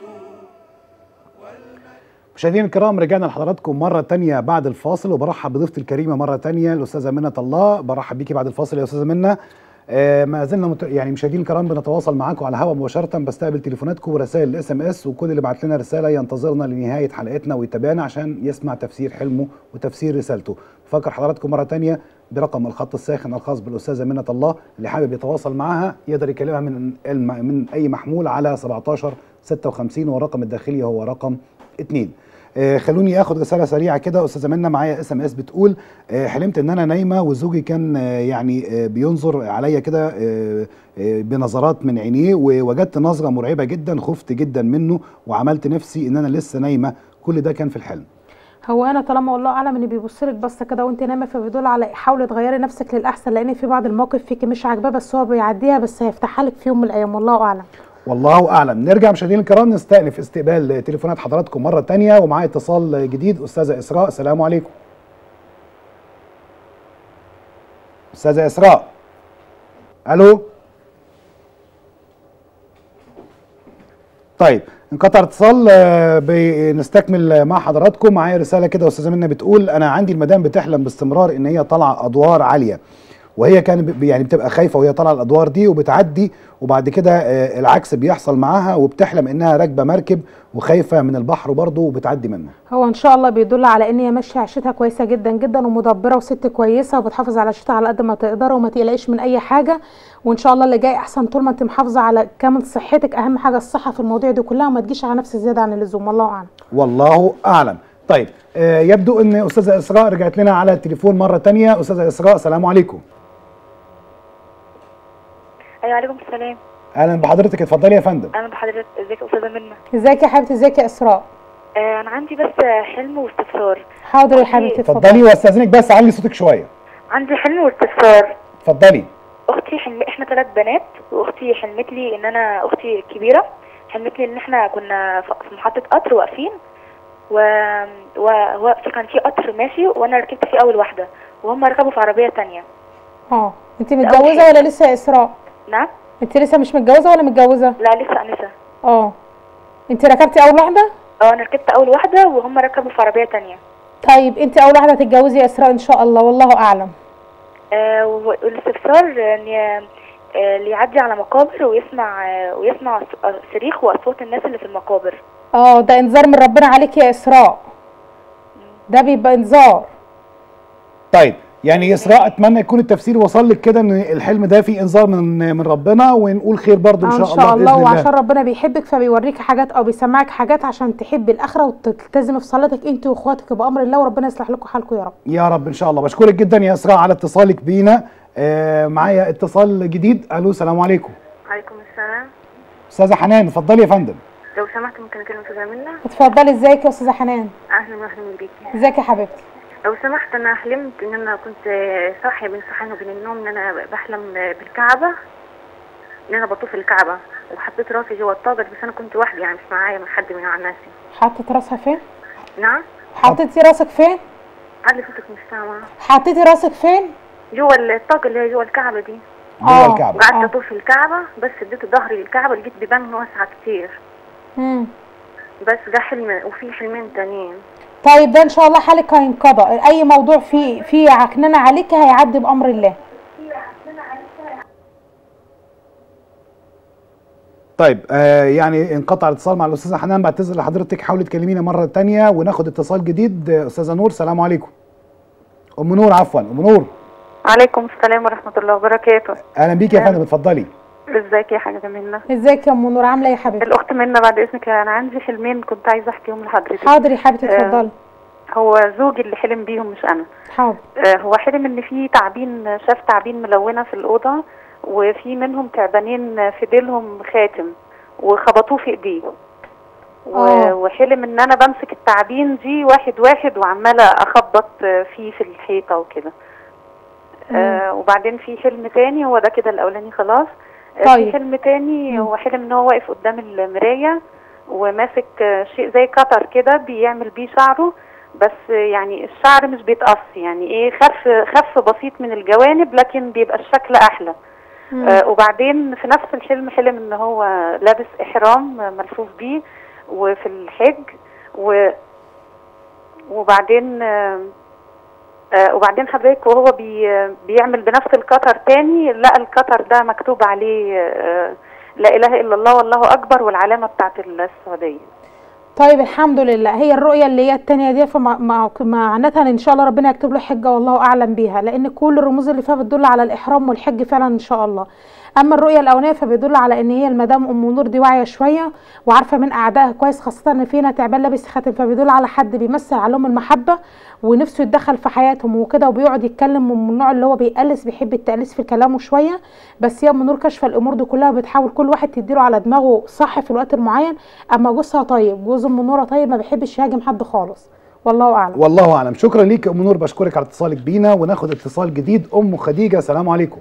مشاهدينا الكرام رجعنا لحضراتكم مرة تانية بعد الفاصل وبرحب بضيفتي الكريمة مرة تانية الأستاذة منة الله برحب بيكي بعد الفاصل يا أستاذة منة آه ما زلنا مت... يعني مشاهدينا الكرام بنتواصل معاكم على الهواء مباشرة بستقبل تليفوناتكم ورسائل الاس ام اس وكل اللي بعت لنا رسالة ينتظرنا لنهاية حلقتنا ويتابعنا عشان يسمع تفسير حلمه وتفسير رسالته بفكر حضراتكم مرة تانية برقم الخط الساخن الخاص بالأستاذة منة الله اللي حابب يتواصل معها يقدر يكلمها من الم... من أي محمول على 17 56 والرقم الداخلي هو رقم 2 آه خلوني اخد رساله سريعه كده استاذه منى معايا اس ام اس بتقول آه حلمت ان انا نايمه وزوجي كان آه يعني بينظر عليا كده بنظرات من عينيه ووجدت نظره مرعبه جدا خفت جدا منه وعملت نفسي ان انا لسه نايمه كل ده كان في الحلم هو انا طالما والله اعلم ان بيبص لك بصه كده وانت نايمه فبيدل على حاولي تغيري نفسك للاحسن لان في بعض المواقف فيكي مش عاجباه بس هو بيعديها بس هيفتحها لك في يوم من الايام والله اعلم والله اعلم نرجع مشاهدينا الكرام نستأنف استقبال تليفونات حضراتكم مره تانية ومعايا اتصال جديد استاذه اسراء السلام عليكم استاذه اسراء الو طيب انقطع اتصال بنستكمل مع حضراتكم معايا رساله كده استاذه منى بتقول انا عندي المدام بتحلم باستمرار ان هي طالعه ادوار عاليه وهي كان يعني بتبقى خايفه وهي طالعه الادوار دي وبتعدي وبعد كده العكس بيحصل معاها وبتحلم انها راكبه مركب وخايفه من البحر برضه وبتعدي منه هو ان شاء الله بيدل على ان هي ماشيه عيشتها كويسه جدا جدا ومدبره وست كويسه وبتحافظ على عيشتها على قد ما تقدر وما تقلقيش من اي حاجه وان شاء الله اللي جاي احسن طول ما انت محافظه على كامل صحتك اهم حاجه الصحه في المواضيع دي كلها وما تجيش على نفسك زياده عن اللزوم والله اعلم والله اعلم طيب آه يبدو ان استاذه اسراء رجعت لنا على التليفون مره تانية استاذه اسراء السلام عليكم ايوه عليكم السلام اهلا بحضرتك اتفضلي يا فندم اهلا بحضرتك ازيك يا استاذه منى ازيك يا حبيبتي ازيك يا اسراء آه انا عندي بس حلم واستفسار حاضر يا حبيبتي اتفضلي واستاذنك بس علي صوتك شويه عندي حلم واستفسار اتفضلي اختي حلم احنا ثلاث بنات واختي حلمت لي ان انا اختي الكبيره حلمت لي ان احنا كنا في محطه قطر واقفين و... و... و... كان في قطر ماشي وانا ركبت فيه اول واحده وهم ركبوا في عربيه تانية اه انت متجوزه ولا لسه يا اسراء نعم انت لسه مش متجوزه ولا متجوزه لا لسه انسه اه انت ركبتي اول واحده اه انا ركبت اول واحده وهم ركبوا في عربيه تانية طيب انت اول واحده تتجوزي يا اسراء ان شاء الله والله اعلم آه والاستفسار ان آه اللي يعدي على مقابر ويسمع آه ويسمع صريخ واصوات الناس اللي في المقابر اه ده انذار من ربنا عليك يا اسراء ده بيبقى انذار طيب يعني اسراء اتمنى يكون التفسير وصل لك كده ان الحلم ده فيه انذار من من ربنا ونقول خير برضه ان شاء, ان شاء الله, الله باذن الله وعشان ربنا بيحبك فبيوريك حاجات او بيسمعك حاجات عشان تحبي الاخره وتلتزمي في صلاتك انت واخواتك بامر الله وربنا يصلح لكم حالكم يا رب يا رب ان شاء الله بشكرك جدا يا اسراء على اتصالك بينا آه معايا اتصال جديد الو السلام عليكم وعليكم السلام استاذه حنان اتفضلي يا فندم لو سمحت ممكن اكلم استاذه منى اتفضلي ازيك يا استاذه حنان اهلا وسهلا بيكي ازيك يا حبيبتي لو سمحت انا حلمت ان انا كنت صاحيه بين صحيان وبين النوم ان انا بحلم بالكعبه ان انا بطوف الكعبه وحطيت راسي جوه الطاقه بس انا كنت وحدي يعني مش معايا من حد من الناس حطيت راسها فين نعم حطيتي راسك فين علي صوتك مش سامعه حطيتي راسك فين جوه الطاقه اللي هي جوه الكعبه دي جوه الكعبه وقعدت اطوف الكعبه بس اديت ظهري للكعبه لقيت بيبان واسعه كتير مم. بس ده حلم وفي حلمين تانيين طيب ده ان شاء الله حالك هينقضى اي موضوع فيه فيه عكننه عليك هيعدي بامر الله طيب آه يعني انقطع الاتصال مع الاستاذه حنان بعتذر لحضرتك حاولي تكلمينا مره تانية وناخد اتصال جديد آه، استاذه نور سلام عليكم ام نور عفوا ام نور عليكم السلام ورحمة الله وبركاته اهلا بيكي يا فندم اتفضلي ازيك يا حاجة منى ازيك يا ام نور عامله ايه يا حبيبتي الأخت منى بعد إذنك أنا عندي حلمين كنت عايزة أحكيهم لحضرتك حاضر يا حبيبتي آه، اتفضلي هو زوجي اللي حلم بيهم مش أنا حاضر آه، هو حلم إن في تعابين شاف تعابين ملونة في الأوضة وفي منهم تعبانين في ديلهم خاتم وخبطوه في إيديه و- آه. وحلم ان انا بمسك التعابين دي واحد واحد وعماله اخبط آه، فيه في الحيطه وكده آه وبعدين في حلم تاني هو ده كده الاولاني خلاص آه طيب. في حلم تاني هو حلم ان هو واقف قدام المرايه وماسك آه، شيء زي قطر كده بيعمل بيه شعره بس آه، يعني الشعر مش بيتقص يعني ايه خف خف بسيط من الجوانب لكن بيبقى الشكل احلى مم. آه وبعدين في نفس الحلم حلم ان هو لابس احرام آه، ملفوف بيه وفي الحج و وبعدين آه آه وبعدين حضرتك وهو بي بيعمل بنفس القطر تاني لقى القطر ده مكتوب عليه آه لا اله الا الله والله اكبر والعلامه بتاعت السعوديه طيب الحمد لله هي الرؤيه اللي هي التانية دي فمع- مع- معناتها ان شاء الله ربنا يكتب له حجه والله اعلم بيها لان كل الرموز اللي فيها بتدل على الاحرام والحج فعلا ان شاء الله اما الرؤيه الاولانيه فبيدل على ان هي المدام ام نور دي واعيه شويه وعارفه من اعدائها كويس خاصه ان فينا تعبان لابس خاتم فبيدل على حد بيمثل عليهم المحبه ونفسه يتدخل في حياتهم وكده وبيقعد يتكلم من النوع اللي هو بيقلس بيحب التقليس في كلامه شويه بس هي ام نور كاشفه الامور دي كلها بتحاول كل واحد تديله على دماغه صح في الوقت المعين اما جوزها طيب جوز ام نوره طيب ما بيحبش يهاجم حد خالص والله اعلم والله اعلم شكرا ليك يا ام نور بشكرك على اتصالك بينا وناخد اتصال جديد ام خديجه سلام عليكم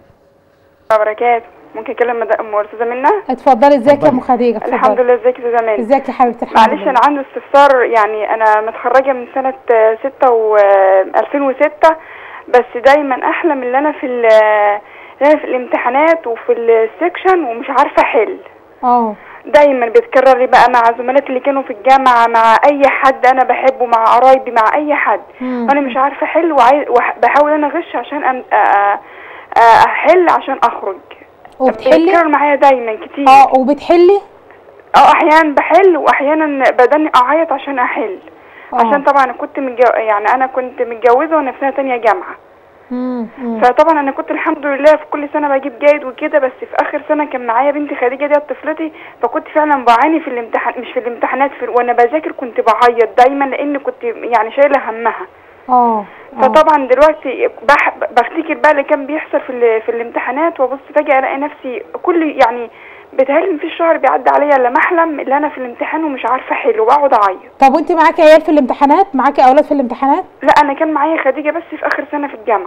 وبركاته ممكن اكلم مد- ام استاذه منى اتفضلي ازيك يا ام خديجه اتفضلي الحمد لله ازيك يا استاذه منى ازيك يا حبيبتي الحمد معلش لله انا عندي استفسار يعني انا متخرجه من سنه آه، ستة و آه، 2006 بس دايما احلم ان انا في ال- إن انا في الامتحانات وفي السكشن ومش عارفه احل اه دايما بيتكرر لي بقى مع زملاتي اللي كانوا في الجامعه مع اي حد انا بحبه مع قرايبي مع اي حد مم. وانا مش عارفه احل وعايز وبحاول انا اغش عشان أن- آه، آه، آه، احل عشان اخرج وبتحلي؟ بيتكرر معايا دايما كتير اه وبتحلي اه احيانا بحل واحيانا بدني اعيط عشان احل آه. عشان طبعا انا كنت متجو... يعني انا كنت متجوزه وانا في سنه تانية جامعه مم. مم. فطبعا انا كنت الحمد لله في كل سنه بجيب جيد وكده بس في اخر سنه كان معايا بنتي خديجه دي طفلتي فكنت فعلا بعاني في الامتحان مش في الامتحانات في... وانا بذاكر كنت بعيط دايما لان كنت يعني شايله همها اه فطبعا دلوقتي بح... بفتكر بقى اللي كان بيحصل في ال... في الامتحانات وابص فجاه الاقي نفسي كل يعني بيتهيألي مفيش شهر بيعدي عليا الا ما احلم اللي انا في الامتحان ومش عارفه احل وبقعد اعيط طب وانت معاكي عيال في الامتحانات معاكي اولاد في الامتحانات لا انا كان معايا خديجه بس في اخر سنه في الجامعه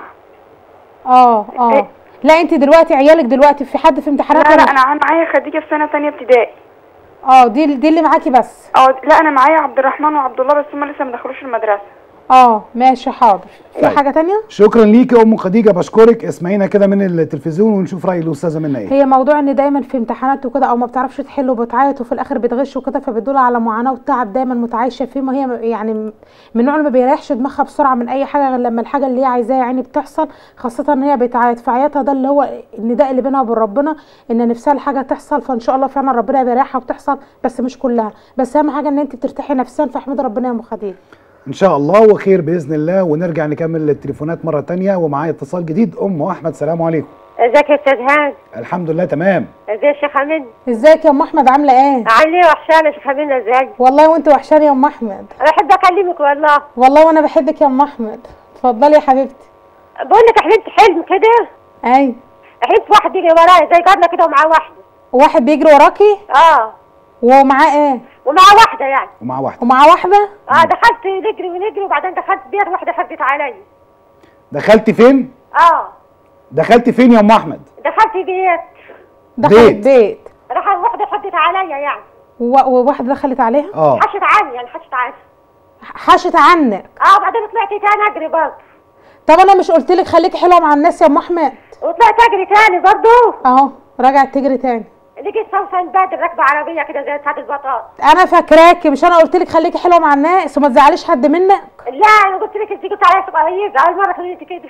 اه اه لا انت دلوقتي عيالك دلوقتي في حد في امتحانات لا لا ولا- انا معايا خديجه في سنه تانية ابتدائي اه دي دي اللي معاكي بس اه لا انا معايا عبد الرحمن وعبد الله بس هم لسه ما دخلوش المدرسه اه ماشي حاضر في طيب. حاجه تانية شكرا ليك يا ام خديجه بشكرك اسمعينا كده من التلفزيون ونشوف راي الاستاذه منى ايه هي موضوع ان دايما في امتحانات وكده او ما بتعرفش تحل وبتعيط وفي الاخر بتغش وكده فبتدل على معاناه وتعب دايما متعايشه فيه ما هي يعني من النوع اللي ما بيريحش دماغها بسرعه من اي حاجه غير لما الحاجه اللي هي عايزاها يعني بتحصل خاصه ان هي بتعيط فعيطها ده اللي هو النداء اللي بينها وبين ربنا ان نفسها الحاجه تحصل فان شاء الله فعلا ربنا بيريحها وبتحصل بس مش كلها بس اهم حاجه ان انت بترتاحي نفسيا فاحمدي ربنا يا ام خديجه ان شاء الله وخير باذن الله ونرجع نكمل التليفونات مره تانية ومعايا اتصال جديد ام احمد سلام عليكم ازيك يا استاذ هاني الحمد لله تمام ازيك يا شيخ حميد ازيك يا ام احمد عامله ايه عامل ايه وحشانه يا شيخ حميد ازيك والله وانت وحشاني يا ام احمد انا بحب اكلمك والله والله وانا بحبك يا ام احمد اتفضلي يا حبيبتي بقول لك حلمت حلم كده اي حلمت واحد يجري ورايا زي جارنا كده ومعاه واحده واحد بيجري وراكي اه ومعاه ايه ومعاه واحده يعني ومع واحده ومعاه واحده اه دخلت نجري ونجري وبعدين دخلت بيت واحده حبت عليا دخلتي فين اه دخلتي فين يا ام احمد دخلت بيت دخلت بيت. بيت راح واحده حبت عليا يعني و- وواحده دخلت عليها اه حشت عني يعني حشت عني حشت عنك اه بعدين طلعت تاني اجري برضه طب انا مش قلت لك خليكي حلوه مع الناس يا ام احمد وطلعت اجري تاني برضه اهو رجعت تجري تاني ليه اللي جيت سوسن بدر راكبه عربيه كده زي بتاعت البطاط انا فاكراكي مش انا قلت لك خليكي حلوه مع الناس وما تزعليش حد منك لا انا قلت لك انت قلت عليا صغيره اول مره خليتي كده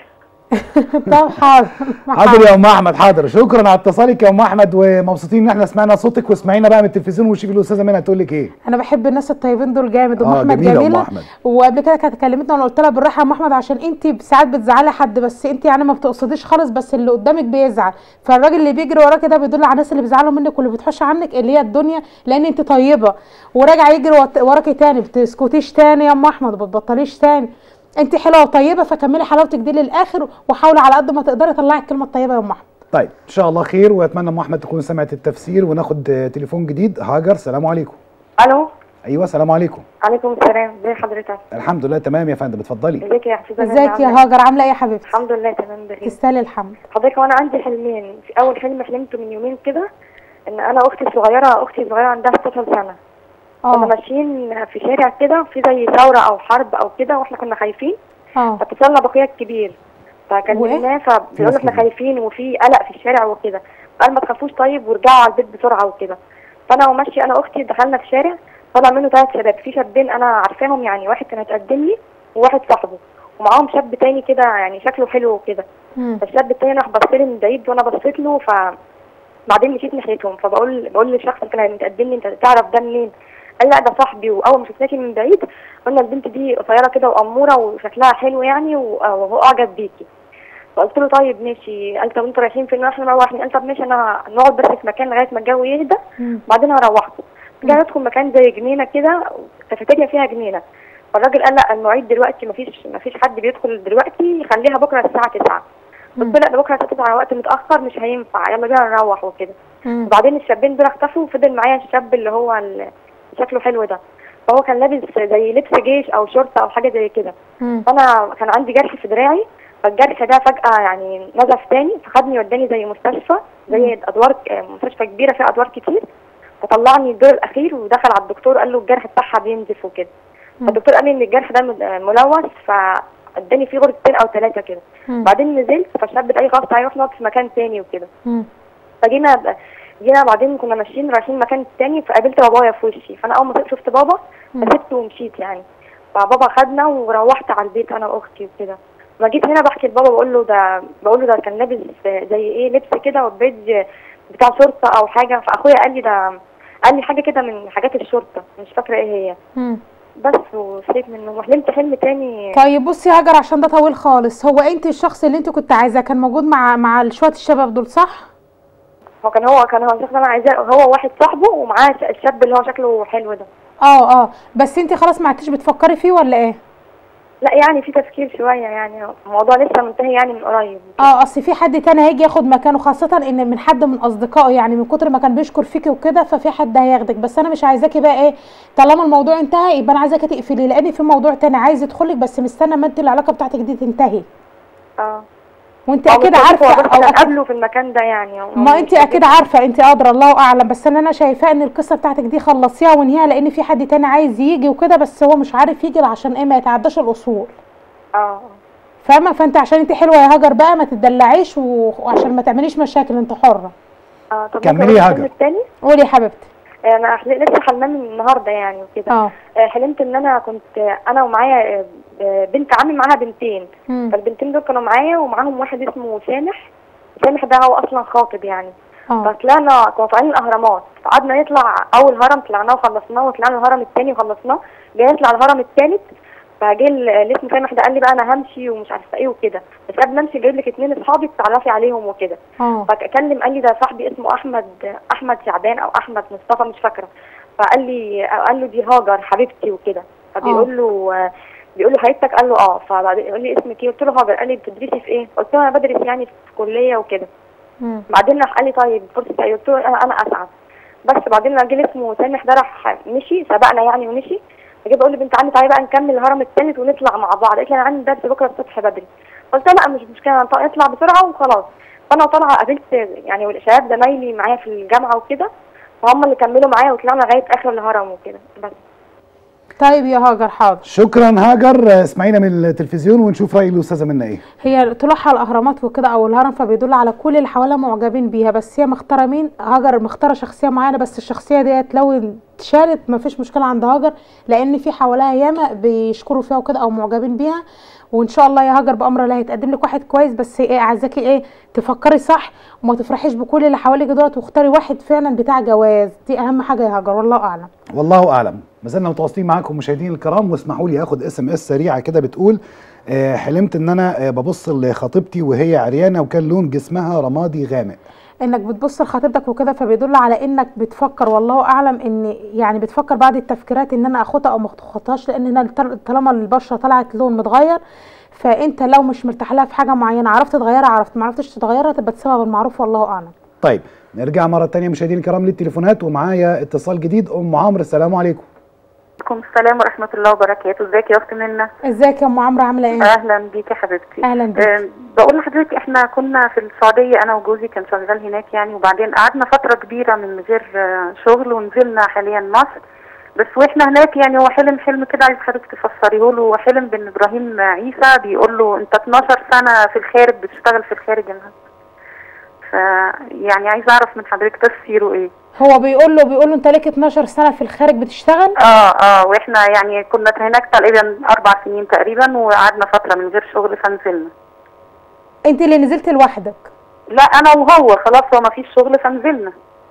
طب حاضر حاضر يا ام احمد حاضر شكرا على اتصالك يا ام احمد ومبسوطين ان احنا سمعنا صوتك واسمعينا بقى من التلفزيون وشوفي الاستاذه منى هتقول لك ايه انا بحب الناس الطيبين دول جامد ام آه، احمد جميلة أم جميله أحمد. وقبل كده كانت كلمتنا وانا قلت لها بالراحه يا ام احمد عشان انت ساعات بتزعلي حد بس انت يعني ما بتقصديش خالص بس اللي قدامك بيزعل فالراجل اللي بيجري وراكي ده بيدل على الناس اللي بيزعلوا منك واللي بتحش عنك اللي هي الدنيا لان انت طيبه وراجع يجري وت- وراكي تاني بتسكتيش تاني يا ام احمد وما بتبطليش تاني انت حلوه وطيبه فكملي حلاوتك دي للاخر وحاولي على قد ما تقدري طلعي الكلمه الطيبه يا ام احمد طيب ان شاء الله خير واتمنى ام احمد تكون سمعت التفسير وناخد آه، تليفون جديد هاجر سلام عليكم الو ايوه سلام عليكم عليكم السلام ازي حضرتك الحمد لله تمام يا فندم اتفضلي ازيك يا حفيظه ازيك يا هاجر عامله ايه يا حبيبتي الحمد لله تمام بخير تستاهلي الحمد حضرتك وانا عندي حلمين في اول حلم حلمته من يومين كده ان انا اختي الصغيره اختي الصغيره عندها 16 سنه كنا ماشيين في شارع كده في زي ثوره او حرب او كده واحنا كنا خايفين اه فاتصلنا باخويا الكبير فكلمناه فبيقول له احنا خايفين وفي قلق في الشارع وكده قال ما تخافوش طيب وارجعوا على البيت بسرعه وكده فانا وماشيه انا واختي دخلنا في شارع طلع منه ثلاث شباب في شابين انا عارفاهم يعني واحد كان هيتقدم لي وواحد صاحبه ومعاهم شاب تاني كده يعني شكله حلو وكده فالشاب التاني راح بص لي من بعيد وانا بصيت له ف بعدين مشيت ناحيتهم فبقول بقول للشخص اللي كان متقدم لي انت تعرف ده منين؟ قال لا ده صاحبي واول ما شفناكي من بعيد قلنا البنت دي قصيره كده واموره وشكلها حلو يعني و- وهو اعجب بيكي فقلت له طيب ماشي قال طب انتوا رايحين فين احنا مروحين قال طب ماشي انا نقعد بس في مكان لغايه ما الجو يهدى بعدين هروحكم جاي ندخل مكان زي جنينه كده كافيتيريا فيها جنينه فالراجل قال لا المواعيد دلوقتي مفيش مفيش حد بيدخل دلوقتي خليها بكره الساعه 9 قلت له لا ده بكره الساعه 9 وقت متاخر مش هينفع يلا بينا نروح وكده وبعدين الشابين دول اختفوا وفضل معايا الشاب اللي هو ال- شكله حلو ده فهو كان لابس زي لبس جيش او شرطه او حاجه زي كده فانا كان عندي جرح في دراعي فالجرح ده فجاه يعني نزف تاني فخدني وداني زي مستشفى زي ادوار مستشفى كبيره فيها ادوار كتير فطلعني الدور الاخير ودخل على الدكتور قال له الجرح بتاعها بينزف وكده فالدكتور قال لي ان الجرح ده مل- ملوث فاداني فيه غرفتين او ثلاثه كده بعدين نزلت فالشاب ده قال لي خلاص تعالي نروح نقعد في مكان تاني وكده فجينا ب- جينا بعدين كنا ماشيين رايحين مكان تاني فقابلت بابايا في وشي فانا اول ما شفت بابا سبته ومشيت يعني فبابا خدنا وروحت على البيت انا واختي وكده ما جيت هنا بحكي لبابا بقول له ده بقول له ده كان لابس زي ايه لبس كده وبيج بتاع شرطه او حاجه فاخويا قال لي ده قال لي حاجه كده من حاجات الشرطه مش فاكره ايه هي مم. بس وصحيت منه وحلمت حلم تاني طيب بصي يا هاجر عشان ده طويل خالص هو انت الشخص اللي انت كنت عايزاه كان موجود مع مع شويه الشباب دول صح هو كان هو كان هو الشخص اللي انا عايزاه هو واحد صاحبه ومعاه الشاب اللي هو شكله حلو ده اه اه بس انت خلاص ما عدتيش بتفكري فيه ولا ايه لا يعني في تفكير شويه يعني الموضوع لسه منتهي يعني من قريب اه اصل في حد تاني هيجي ياخد مكانه خاصة ان من حد من اصدقائه يعني من كتر ما كان بيشكر فيكي وكده ففي حد هياخدك بس انا مش عايزاكي بقى ايه طالما الموضوع انتهى يبقى انا عايزاكي تقفلي لان في موضوع تاني عايز يدخلك بس مستنى ما انت العلاقة بتاعتك دي تنتهي اه وانت هو اكيد مش عارفة هو او بس كان اكيد قبله في المكان ده يعني هو ما مش انت اكيد عارفه انت ادرى الله اعلم بس انا انا شايفاه ان القصه بتاعتك دي خلصيها وانهيها لان في حد تاني عايز يجي وكده بس هو مش عارف يجي عشان ايه ما يتعداش الاصول اه فاهمه فانت عشان انت حلوه يا هاجر بقى ما تدلعيش و- وعشان ما تعمليش مشاكل انت حره اه طب كملي ممكن يا أقول هاجر. الحلم التاني قولي يا حبيبتي انا حل- لسه حلمان من النهارده يعني وكده اه آه، حلمت ان انا كنت آه، انا ومعايا آه، بنت عمي معاها بنتين مم. فالبنتين دول كانوا معايا ومعاهم واحد اسمه سامح سامح ده هو اصلا خاطب يعني اه فطلعنا كنا طالعين الاهرامات فقعدنا نطلع اول هرم طلعناه وخلصناه وطلعنا الهرم الثاني وخلصناه جاي نطلع الهرم الثالث فجه ال- اللي اسمه سامح ده قال لي بقى انا همشي ومش عارفه ايه وكده بس قبل ما امشي جايب لك اتنين اصحابي تعرفي عليهم وكده اه فكلم قال لي ده صاحبي اسمه احمد احمد شعبان او احمد مصطفى مش فاكره فقال لي قال له دي هاجر حبيبتي وكده فبيقول له بيقول له حبيبتك قال له اه فبعدين يقول لي اسمك ايه قلت له هاجر قال لي بتدرسي في ايه قلت له انا بدرس يعني في كليه وكده مم. بعدين راح قال لي طيب فرصه ايه قلت له انا انا اسعد بس بعدين لما جه اسمه سامح ده راح مشي سبقنا يعني ومشي فجه بقول لي بنت عمي تعالي بقى نكمل الهرم الثالث ونطلع مع بعض قالت لي انا عندي درس بكره الصبح بدري قلت لها لا مش مشكله نط- نطلع بسرعه وخلاص فانا طالعه قابلت يعني شباب زمايلي معايا في الجامعه وكده فهم اللي كملوا معايا وطلعنا لغايه اخر الهرم وكده بس طيب يا هاجر حاضر شكرا هاجر اسمعينا من التلفزيون ونشوف راي الاستاذه منى ايه هي طلوعها على الاهرامات وكده او الهرم فبيدل على كل اللي حواليها معجبين بيها بس هي مختاره مين هاجر مختاره شخصيه معينه بس الشخصيه ديت لو اتشالت مفيش مشكله عند هاجر لان في حواليها ياما بيشكروا فيها وكده او معجبين بيها وان شاء الله يا هاجر بامر الله هيتقدم لك واحد كويس بس ايه عايزاكي ايه تفكري صح وما تفرحيش بكل اللي حواليك دولت واختاري واحد فعلا بتاع جواز دي اهم حاجه يا هاجر والله اعلم والله اعلم ما زلنا متواصلين معاكم مشاهدينا الكرام واسمحوا لي اخد اس ام اس سريعه كده بتقول آه، حلمت ان انا آه، ببص لخطيبتي وهي عريانه وكان لون جسمها رمادي غامق انك بتبص لخطيبتك وكده فبيدل على انك بتفكر والله اعلم ان يعني بتفكر بعد التفكيرات ان انا اخدها او ما اخدهاش لان أنا طل- طالما البشره طلعت لون متغير فانت لو مش مرتاح لها في حاجه معينه عرفت تغيرها عرفت ما عرفتش تغيرها تبقى تسيبها بالمعروف والله اعلم طيب نرجع مره تانية مشاهدينا الكرام للتليفونات ومعايا اتصال جديد ام عمرو السلام عليكم عليكم السلام ورحمة الله وبركاته ازيك يا اخت منى ازيك يا ام عمرو عامله ايه اهلا بيك يا حبيبتي اهلا بيك آم، بقول لحضرتك احنا كنا في السعودية انا وجوزي كان شغال هناك يعني وبعدين قعدنا فترة كبيرة من غير آه، شغل ونزلنا حاليا مصر بس واحنا هناك يعني هو حلم حلم كده عايز حضرتك تفسريه له هو حلم بان ابراهيم عيسى بيقول له انت 12 سنة في الخارج بتشتغل في الخارج هنا ف يعني عايز اعرف من حضرتك تفسيره ايه هو بيقول له بيقول له انت ليك 12 سنه في الخارج بتشتغل اه اه واحنا يعني كنا هناك تقريبا اربع سنين تقريبا وقعدنا فتره من غير شغل فنزلنا انت اللي نزلت لوحدك لا انا وهو خلاص هو ما فيش شغل فنزلنا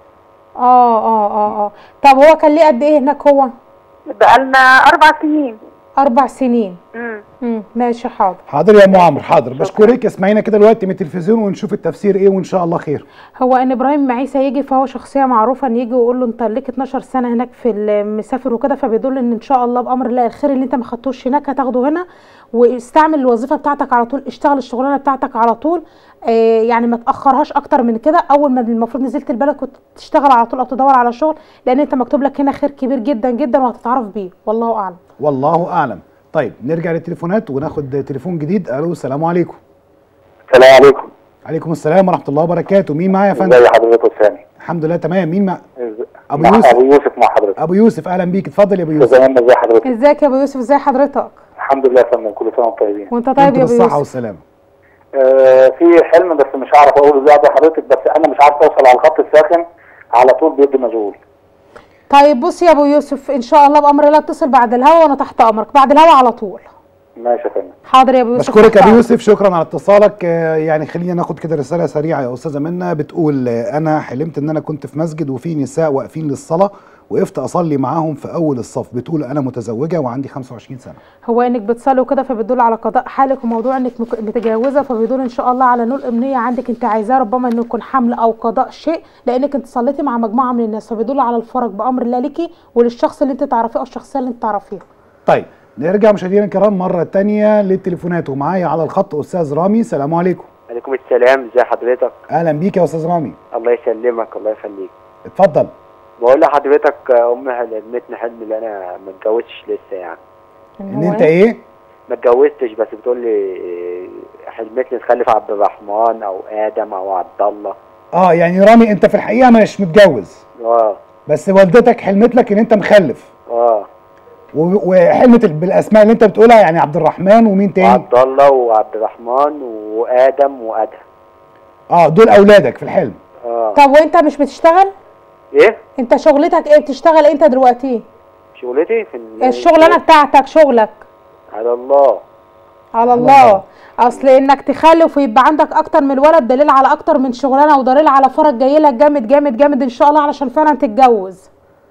اه اه اه اه طب هو كان ليه قد ايه هناك هو بقالنا اربع سنين اربع سنين امم امم ماشي حاضر حاضر يا ام عمرو حاضر بشكرك اسمعينا كده دلوقتي من التلفزيون ونشوف التفسير ايه وان شاء الله خير هو ان ابراهيم عيسى يجي فهو شخصيه معروفه ان يجي ويقول له انت ليك 12 سنه هناك في المسافر وكده فبيدل ان ان شاء الله بامر الله الخير اللي انت ما خدتوش هناك هتاخده هنا واستعمل الوظيفه بتاعتك على طول اشتغل الشغلانه بتاعتك على طول آه يعني ما تاخرهاش اكتر من كده اول ما المفروض نزلت البلد كنت تشتغل على طول او تدور على شغل لان انت مكتوب لك هنا خير كبير جدا جدا وهتتعرف بيه والله اعلم والله اعلم طيب نرجع للتليفونات وناخد تليفون جديد الو السلام عليكم السلام عليكم عليكم السلام ورحمه الله وبركاته مين معايا يا فندم ازي حضرتك وسامي الحمد لله تمام مين مع ابو مع يوسف ابو يوسف مع حضرتك ابو يوسف اهلا بيك اتفضل يا ابو يوسف زمان ازي حضرتك ازيك يا ابو يوسف ازي حضرتك الحمد لله يا فندم كل سنه وانتم طيبين وانت طيب يا ابو بالصحه يوسف والسلامه آه في حلم بس مش هعرف اقوله ازاي ده حضرتك بس انا مش عارف اوصل على الخط الساخن على طول بيدي مشغول طيب بص يا ابو يوسف ان شاء الله بامر الله اتصل بعد الهوا وانا تحت امرك بعد الهوا على طول ماشي يا فندم حاضر يا ابو يوسف بشكرك تحت يا ابو أمرك. يوسف شكرا على اتصالك آه، يعني خلينا ناخد كده رساله سريعه يا استاذه منى بتقول آه، انا حلمت ان انا كنت في مسجد وفي نساء واقفين للصلاه وقفت اصلي معاهم في اول الصف بتقول انا متزوجه وعندي 25 سنه هو انك بتصلي وكده فبيدل على قضاء حالك وموضوع انك مك- متجوزه فبيدل ان شاء الله على نول امنيه عندك انت عايزاه ربما انه يكون حمل او قضاء شيء لانك انت صليتي مع مجموعه من الناس فبيدل على الفرج بامر الله ليكي وللشخص اللي انت تعرفيه او الشخصيه اللي انت تعرفيها طيب نرجع مشاهدينا الكرام مره تانية للتليفونات ومعايا على الخط استاذ رامي السلام عليكم عليكم السلام ازي حضرتك اهلا بيك يا استاذ رامي الله يسلمك الله يخليك اتفضل بقول لحضرتك آه، امي حلمتني حلم اللي انا ما اتجوزتش لسه يعني ان انت ايه ما اتجوزتش بس بتقول لي آه، حلمتني تخلف عبد الرحمن او ادم او عبد الله اه يعني رامي انت في الحقيقه مش متجوز اه بس والدتك حلمت لك ان انت مخلف اه و- وحلمت ال- بالاسماء اللي انت بتقولها يعني عبد الرحمن ومين تاني عبد الله وعبد الرحمن وادم وادهم اه دول اولادك في الحلم اه طب وانت مش بتشتغل ايه انت شغلتك ايه بتشتغل انت دلوقتي شغلتي في ال- الشغلانه بتاعتك شغلك على الله على الله اصل انك تخلف ويبقى عندك اكتر من ولد دليل على اكتر من شغلانه ودليل على فرج جاي لك جامد جامد جامد ان شاء الله علشان فعلا تتجوز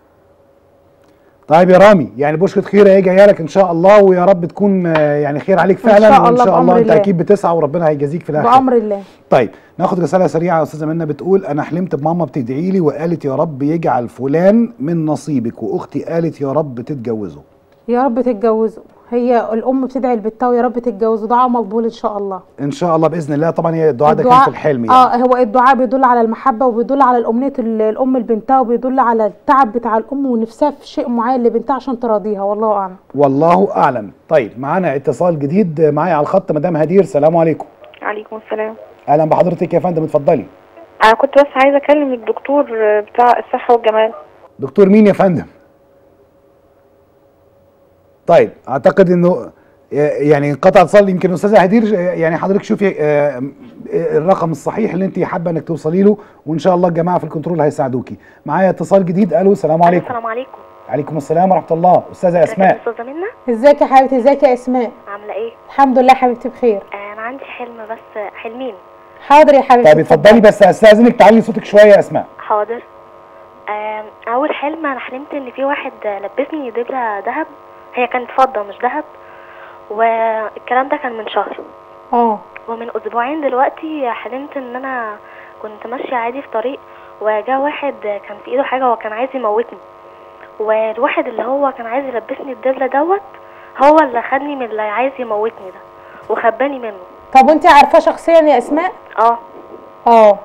طيب يا رامي يعني بشرة خير اهي جايه لك ان شاء الله ويا رب تكون آه، يعني خير عليك إن فعلا شاء وان الله شاء الله بأمر انت الله. اكيد بتسعى وربنا هيجازيك في الاخر بامر الله طيب ناخد رساله سريعه يا استاذه منى بتقول انا حلمت بماما بتدعي لي وقالت يا رب يجعل فلان من نصيبك واختي قالت يا رب تتجوزوا يا رب تتجوزوا هي الام بتدعي لبنتها ويا رب تتجوزوا دعاء مقبول ان شاء الله ان شاء الله باذن الله طبعا هي الدعاء ده كان في الحلم يعني اه هو الدعاء بيدل على المحبه وبيدل على الامنيه ال- الام لبنتها وبيدل على التعب بتاع الام ونفسها في شيء معين لبنتها عشان تراضيها والله اعلم والله اعلم طيب معانا اتصال جديد معايا على الخط مدام هدير السلام عليكم عليكم السلام اهلا بحضرتك يا فندم اتفضلي انا كنت بس عايزه اكلم الدكتور بتاع الصحه والجمال دكتور مين يا فندم طيب اعتقد انه يعني انقطع اتصال يمكن استاذه هدير يعني حضرتك شوفي آه، الرقم الصحيح اللي انت حابه انك توصلي له وان شاء الله الجماعه في الكنترول هيساعدوكي معايا اتصال جديد الو السلام عليكم السلام عليكم عليكم السلام ورحمه الله استاذه اسماء استاذه منى ازيك يا حبيبتي ازيك يا اسماء عامله ايه الحمد لله حبيبتي بخير آه، انا عندي حلم بس حلمين حاضر يا حبيبتي طيب اتفضلي بس استاذنك تعلي صوتك شويه يا اسماء حاضر آه، اول حلم انا حلمت ان في واحد لبسني دبله ذهب هي كانت فضه مش ذهب والكلام ده كان من شهر اه ومن اسبوعين دلوقتي حلمت ان انا كنت ماشيه عادي في طريق وجا واحد كان في ايده حاجه هو كان عايز يموتني والواحد اللي هو كان عايز يلبسني الدبله دوت هو اللي خدني من اللي عايز يموتني ده وخباني منه طب وانت عارفاه شخصيا يا اسماء اه اه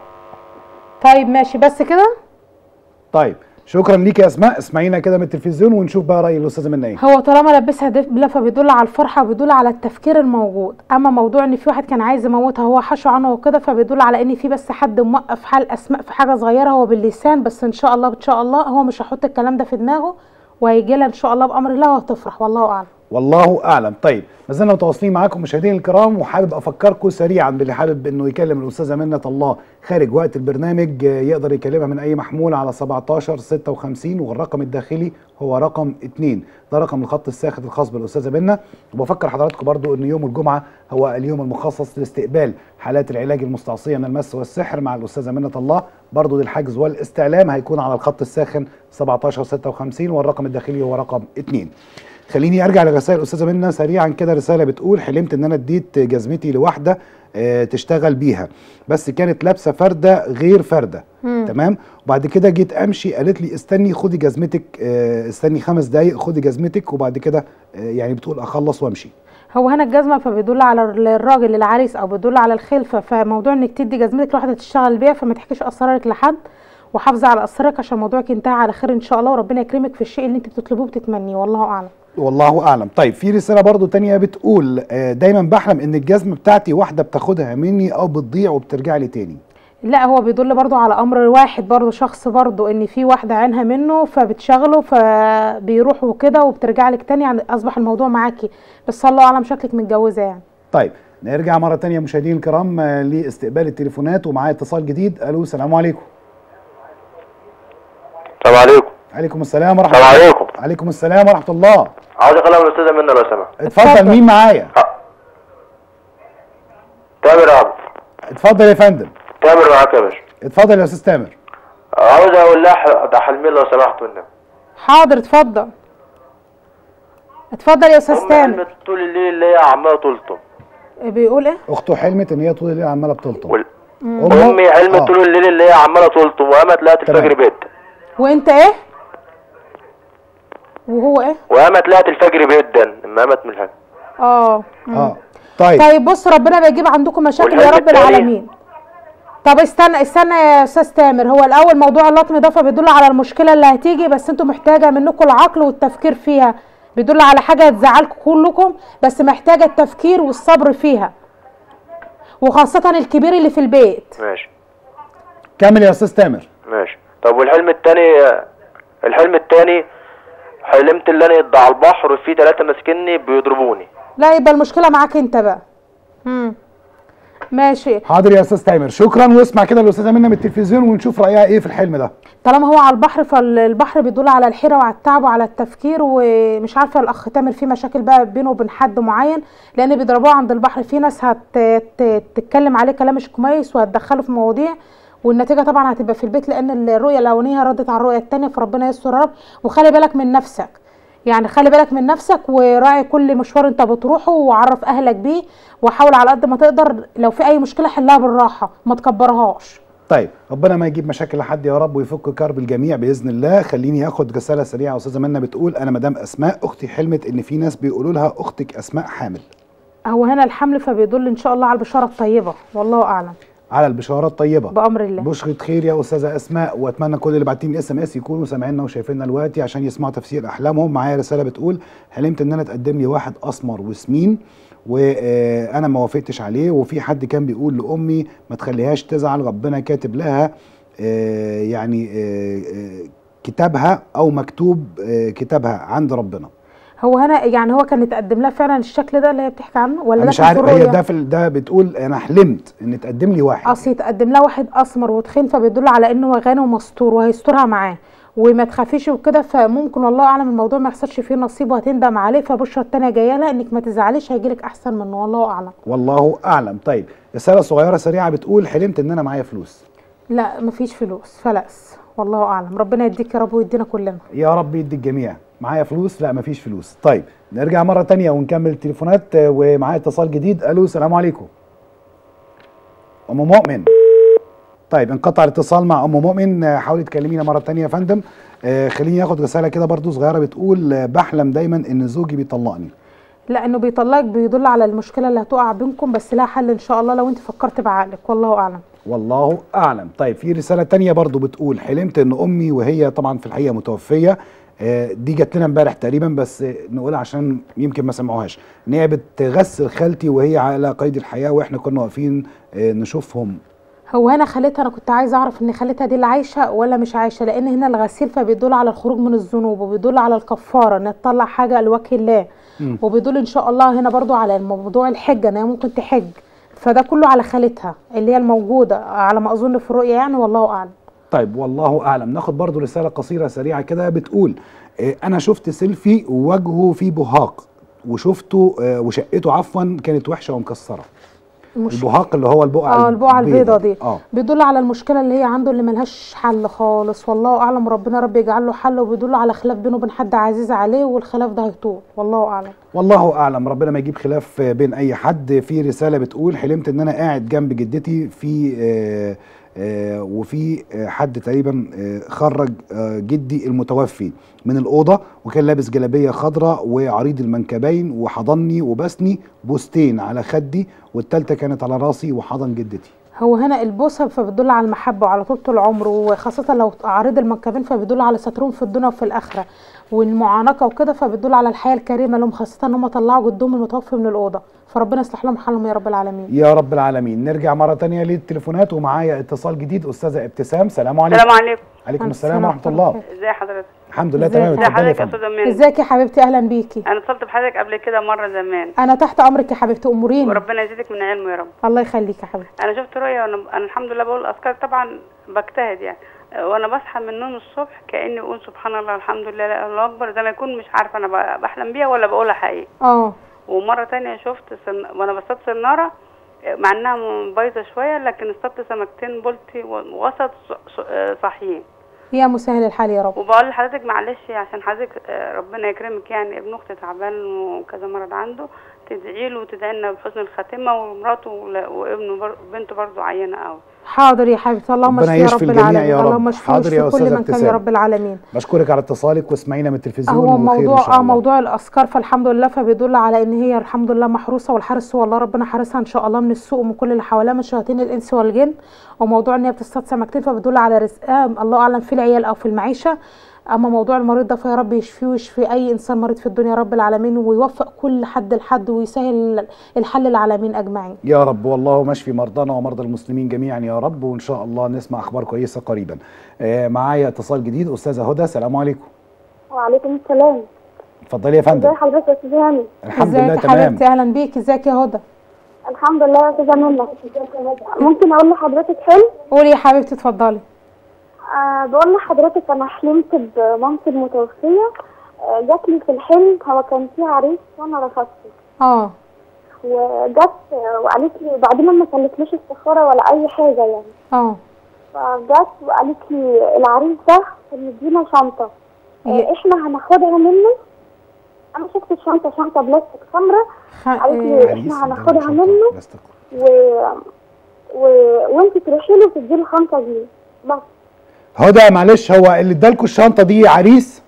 طيب ماشي بس كده طيب شكرا ليك يا اسماء اسمعينا كده من التلفزيون ونشوف بقى راي الاستاذه منى ايه هو طالما لبسها دبله فبيدل على الفرحه وبيدل على التفكير الموجود اما موضوع ان في واحد كان عايز يموتها هو حشو عنه وكده فبيدل على ان في بس حد موقف حال اسماء في حاجه صغيره هو باللسان بس ان شاء الله ان شاء الله هو مش هيحط الكلام ده في دماغه وهيجي لها ان شاء الله بامر الله وهتفرح والله اعلم والله اعلم طيب ما زلنا متواصلين معاكم مشاهدينا الكرام وحابب افكركم سريعا باللي حابب انه يكلم الاستاذه منة الله خارج وقت البرنامج آه، يقدر يكلمها من اي محمول على 17 56 والرقم الداخلي هو رقم 2 ده رقم الخط الساخن الخاص بالاستاذه منة وبفكر حضراتكم برضو ان يوم الجمعه هو اليوم المخصص لاستقبال حالات العلاج المستعصيه من المس والسحر مع الاستاذه منة الله برضو للحجز والاستعلام هيكون على الخط الساخن 17 56 والرقم الداخلي هو رقم 2 خليني ارجع لرسائل الاستاذه منى سريعا كده رساله بتقول حلمت ان انا اديت جزمتي لواحده آه، تشتغل بيها بس كانت لابسه فرده غير فرده مم. تمام وبعد كده جيت امشي قالت لي استني خدي جزمتك آه، استني خمس دقايق خدي جزمتك وبعد كده آه، يعني بتقول اخلص وامشي هو هنا الجزمه فبيدل على الراجل العريس او بيدل على الخلفه فموضوع انك تدي جزمتك لواحده تشتغل بيها فما تحكيش اسرارك لحد وحافظي على اسرارك عشان موضوعك ينتهي على خير ان شاء الله وربنا يكرمك في الشيء اللي انت بتطلبوه وبتتمنيه والله اعلم والله اعلم طيب في رساله برضو تانية بتقول آه، دايما بحلم ان الجزمه بتاعتي واحده بتاخدها مني او بتضيع وبترجع لي تاني لا هو بيدل برضو على امر واحد برضو شخص برضو ان في واحده عينها منه فبتشغله فبيروح وكده وبترجع لك تاني يعني اصبح الموضوع معاكي بس الله اعلم شكلك متجوزه يعني طيب نرجع مره تانية مشاهدينا الكرام آه، لاستقبال التليفونات ومعايا اتصال جديد الو السلام عليكم السلام عليكم عليكم السلام ورحمه السلام الله عليكم عليكم السلام ورحمه الله عاوز اكلم الاستاذه منى لو سمحت اتفضل مين معايا تامر يا عبد اتفضل يا فندم تامر معاك يا باشا اتفضل يا استاذ تامر عاوز اقول لها ح- ده حلمين لو سمحت منها حاضر اتفضل اتفضل يا استاذ تامر حلمت طول الليل اللي هي عماله تلطم بيقول ايه اخته حلمت ان هي طول الليل عماله بتلطم مم. امي حلمت آه. طول الليل اللي هي عماله تلطم وقامت لقت تمام. الفجر بيت وانت ايه وهو ايه وقامت لقت الفجر بيدا لما قامت من الحلم اه اه طيب طيب بص ربنا بيجيب عندكم مشاكل يا والحلم رب التاني؟ العالمين طب استنى استنى يا استاذ تامر هو الاول موضوع اللطم ده فبيدل على المشكله اللي هتيجي بس انتوا محتاجه منكم العقل والتفكير فيها بيدل على حاجه هتزعلكم كلكم بس محتاجه التفكير والصبر فيها وخاصه الكبير اللي في البيت ماشي كمل يا استاذ تامر ماشي طب والحلم التاني الحلم التاني حلمت اللي انا يضع على البحر وفي ثلاثة ماسكني بيضربوني لا يبقى المشكله معاك انت بقى امم ماشي حاضر يا استاذ تامر شكرا واسمع كده الاستاذه منى من التلفزيون ونشوف رايها ايه في الحلم ده طالما هو على البحر فالبحر بيدل على الحيره وعلى التعب وعلى التفكير ومش عارفه الاخ تامر في مشاكل بقى بينه وبين حد معين لان بيضربوه عند البحر في ناس هتتكلم عليه كلام مش كويس وهتدخله في مواضيع والنتيجه طبعا هتبقى في البيت لان الرؤيه الاولانيه ردت على الرؤيه الثانيه فربنا يستر يا رب وخلي بالك من نفسك يعني خلي بالك من نفسك وراعي كل مشوار انت بتروحه وعرف اهلك بيه وحاول على قد ما تقدر لو في اي مشكله حلها بالراحه ما تكبرهاش طيب ربنا ما يجيب مشاكل لحد يا رب ويفك كرب الجميع باذن الله خليني اخد رساله سريعه استاذه منى بتقول انا مدام اسماء اختي حلمت ان في ناس بيقولوا لها اختك اسماء حامل هو هنا الحمل فبيدل ان شاء الله على البشاره الطيبه والله اعلم على البشارات طيبه بامر الله بشرة خير يا استاذه اسماء واتمنى كل اللي باعتين اس ام اس يكونوا سامعيننا وشايفيننا دلوقتي عشان يسمعوا تفسير احلامهم معايا رساله بتقول حلمت ان انا اتقدم لي واحد اسمر وسمين وانا ما وافقتش عليه وفي حد كان بيقول لامي ما تخليهاش تزعل ربنا كاتب لها آه، يعني آه، آه، كتابها او مكتوب آه، كتابها عند ربنا هو هنا يعني هو كان اتقدم لها فعلا الشكل ده اللي هي بتحكي عنه ولا أنا ده مش كان في عارف هي الرؤية؟ ده في ال- ده بتقول انا حلمت ان تقدم لي واحد اصل يتقدم لها واحد اسمر وتخين فبيدل على انه غني ومستور وهيسترها معاه وما تخافيش وكده فممكن والله اعلم الموضوع ما يحصلش فيه نصيب وهتندم عليه فالبشره التانيه جايه لها انك ما تزعليش هيجيلك احسن منه والله اعلم والله اعلم طيب رساله صغيره سريعه بتقول حلمت ان انا معايا فلوس لا مفيش فلوس فلأس والله اعلم ربنا يديك يا رب ويدينا كلنا يا رب يدي الجميع معايا فلوس لا مفيش فلوس طيب نرجع مره تانية ونكمل التليفونات آه، ومعايا اتصال جديد الو السلام عليكم ام مؤمن طيب انقطع الاتصال مع ام مؤمن آه، حاولي تكلمينا مره تانية يا فندم آه، خليني اخد رساله كده برضو صغيره بتقول آه، بحلم دايما ان زوجي بيطلقني لانه بيطلقك بيدل على المشكله اللي هتقع بينكم بس لها حل ان شاء الله لو انت فكرت بعقلك والله اعلم والله اعلم طيب في رساله تانية برضو بتقول حلمت ان امي وهي طبعا في الحقيقه متوفيه آه، دي جات لنا امبارح تقريبا بس آه، نقولها عشان يمكن ما سمعوهاش ان هي بتغسل خالتي وهي على قيد الحياه واحنا كنا واقفين آه، نشوفهم هو هنا خالتها انا كنت عايزه اعرف ان خالتها دي اللي عايشه ولا مش عايشه لان هنا الغسيل فبيدل على الخروج من الذنوب وبيدل على الكفاره ان تطلع حاجه لوجه الله مم. وبيدل ان شاء الله هنا برضو على موضوع الحجه ان هي ممكن تحج فده كله على خالتها اللي هي الموجوده على ما اظن في الرؤيه يعني والله اعلم طيب والله اعلم ناخد برضو رساله قصيره سريعه كده بتقول آه، انا شفت سيلفي ووجهه فيه بهاق وشفته آه، وشقته عفوا كانت وحشه ومكسره مش- البهاق اللي هو البقعه اه البقعه البيضه دي اه بيدل على المشكله اللي هي عنده اللي ملهاش حل خالص والله اعلم ربنا رب يجعل له حل وبيدل على خلاف بينه وبين حد عزيز عليه والخلاف ده هيطول والله اعلم والله اعلم ربنا ما يجيب خلاف بين اي حد في رساله بتقول حلمت ان انا قاعد جنب جدتي في آه، آه، وفي آه، حد تقريبا آه، خرج آه، جدي المتوفي من الاوضه وكان لابس جلابيه خضراء وعريض المنكبين وحضني وبسني بوستين على خدي والتالتة كانت على راسي وحضن جدتي هو هنا البوسه فبتدل على المحبه وعلى طول العمر وخاصه لو عريض المنكبين فبيدل على سترهم في الدنيا وفي الاخره والمعانقه وكده فبتدل على الحياه الكريمه لهم خاصه ان هم طلعوا جدهم المتوفي من الاوضه فربنا يصلح لهم حالهم يا رب العالمين يا رب العالمين نرجع مره تانية للتليفونات ومعايا اتصال جديد استاذه ابتسام سلام عليكم السلام عليكم عليكم السلام ورحمه الله ازي حضرتك الحمد لله تمام ازي اتفضلي يا حضرتك يا فندم استاذه منى ازيك يا حبيبتي اهلا بيكي انا اتصلت بحضرتك قبل كده مره زمان انا تحت امرك يا حبيبتي اموريني وربنا يزيدك من علمه يا رب الله يخليك يا حبيبتي انا شفت رؤيه وانا انا الحمد لله بقول اذكار طبعا بجتهد يعني وانا بصحى من النوم الصبح كاني اقول سبحان الله الحمد لله لا اله الا الله اكبر زي ما يكون مش عارفه انا ب- بحلم بيها ولا بقولها حقيقي اه ومره تانية شفت سن... وانا بصطاد سناره مع انها م- بايظه شويه لكن اصطدت سمكتين بولتي ووسط ص- ص- آه، صاحيين يا مسهل الحال يا رب وبقول لحضرتك معلش عشان حضرتك آه، ربنا يكرمك يعني ابن اختي تعبان وكذا مرض عنده تدعي له وتدعي لنا بحسن الخاتمه ومراته ولا- وابنه بر... بنته برضه عيانه قوي حاضر يا حبيبتي اللهم ربنا اشفي يا يشفي رب الجميع العالمين يا رب. اللهم اشفي حاضر يا واشفي كل أستاذة من كان يا ابتسام. رب العالمين بشكرك على اتصالك واسمعينا من التلفزيون هو وخير ان موضوع شاء اه الله موضوع الاذكار فالحمد لله فبيدل على ان هي الحمد لله محروسه والحارس هو الله ربنا حارسها ان شاء الله من السوء ومن كل اللي حواليها من شياطين الانس والجن وموضوع ان هي بتصطاد سمكتين فبيدل على رزقها الله اعلم في العيال او في المعيشه اما موضوع المريض ده فيا رب يشفيه ويشفي اي انسان مريض في الدنيا يا رب العالمين ويوفق كل حد لحد ويسهل الحل للعالمين اجمعين يا رب والله مشفي مرضانا ومرضى المسلمين جميعا يا رب وان شاء الله نسمع اخبار كويسه قريبا آه معايا اتصال جديد استاذه هدى السلام عليكم وعليكم السلام اتفضلي يا ازي فندم حضرتك يا استاذ هاني الحمد ازيك لله يا تمام حبيبتي اهلا بيك ازيك يا هدى الحمد لله يا استاذه منى ممكن اقول لحضرتك حلم قولي يا حبيبتي اتفضلي أه بقول لحضرتك انا حلمت بمامتي المتوفيه أه جات لي في الحلم هو كان في عريس وانا رفضته اه وجت آه، وقالت لي بعدين ما سلتليش استخاره ولا اي حاجه يعني اه فجت وقالت لي العريس ده مدينا شنطه ي- آه، احنا هناخدها منه انا شفت الشنطه شنطه بلاستيك حمراء قالت لي احنا هناخدها منه و... و... وانت تروحي له وتديله 5 جنيه بس هدى معلش هو اللي ادالكوا الشنطه دي عريس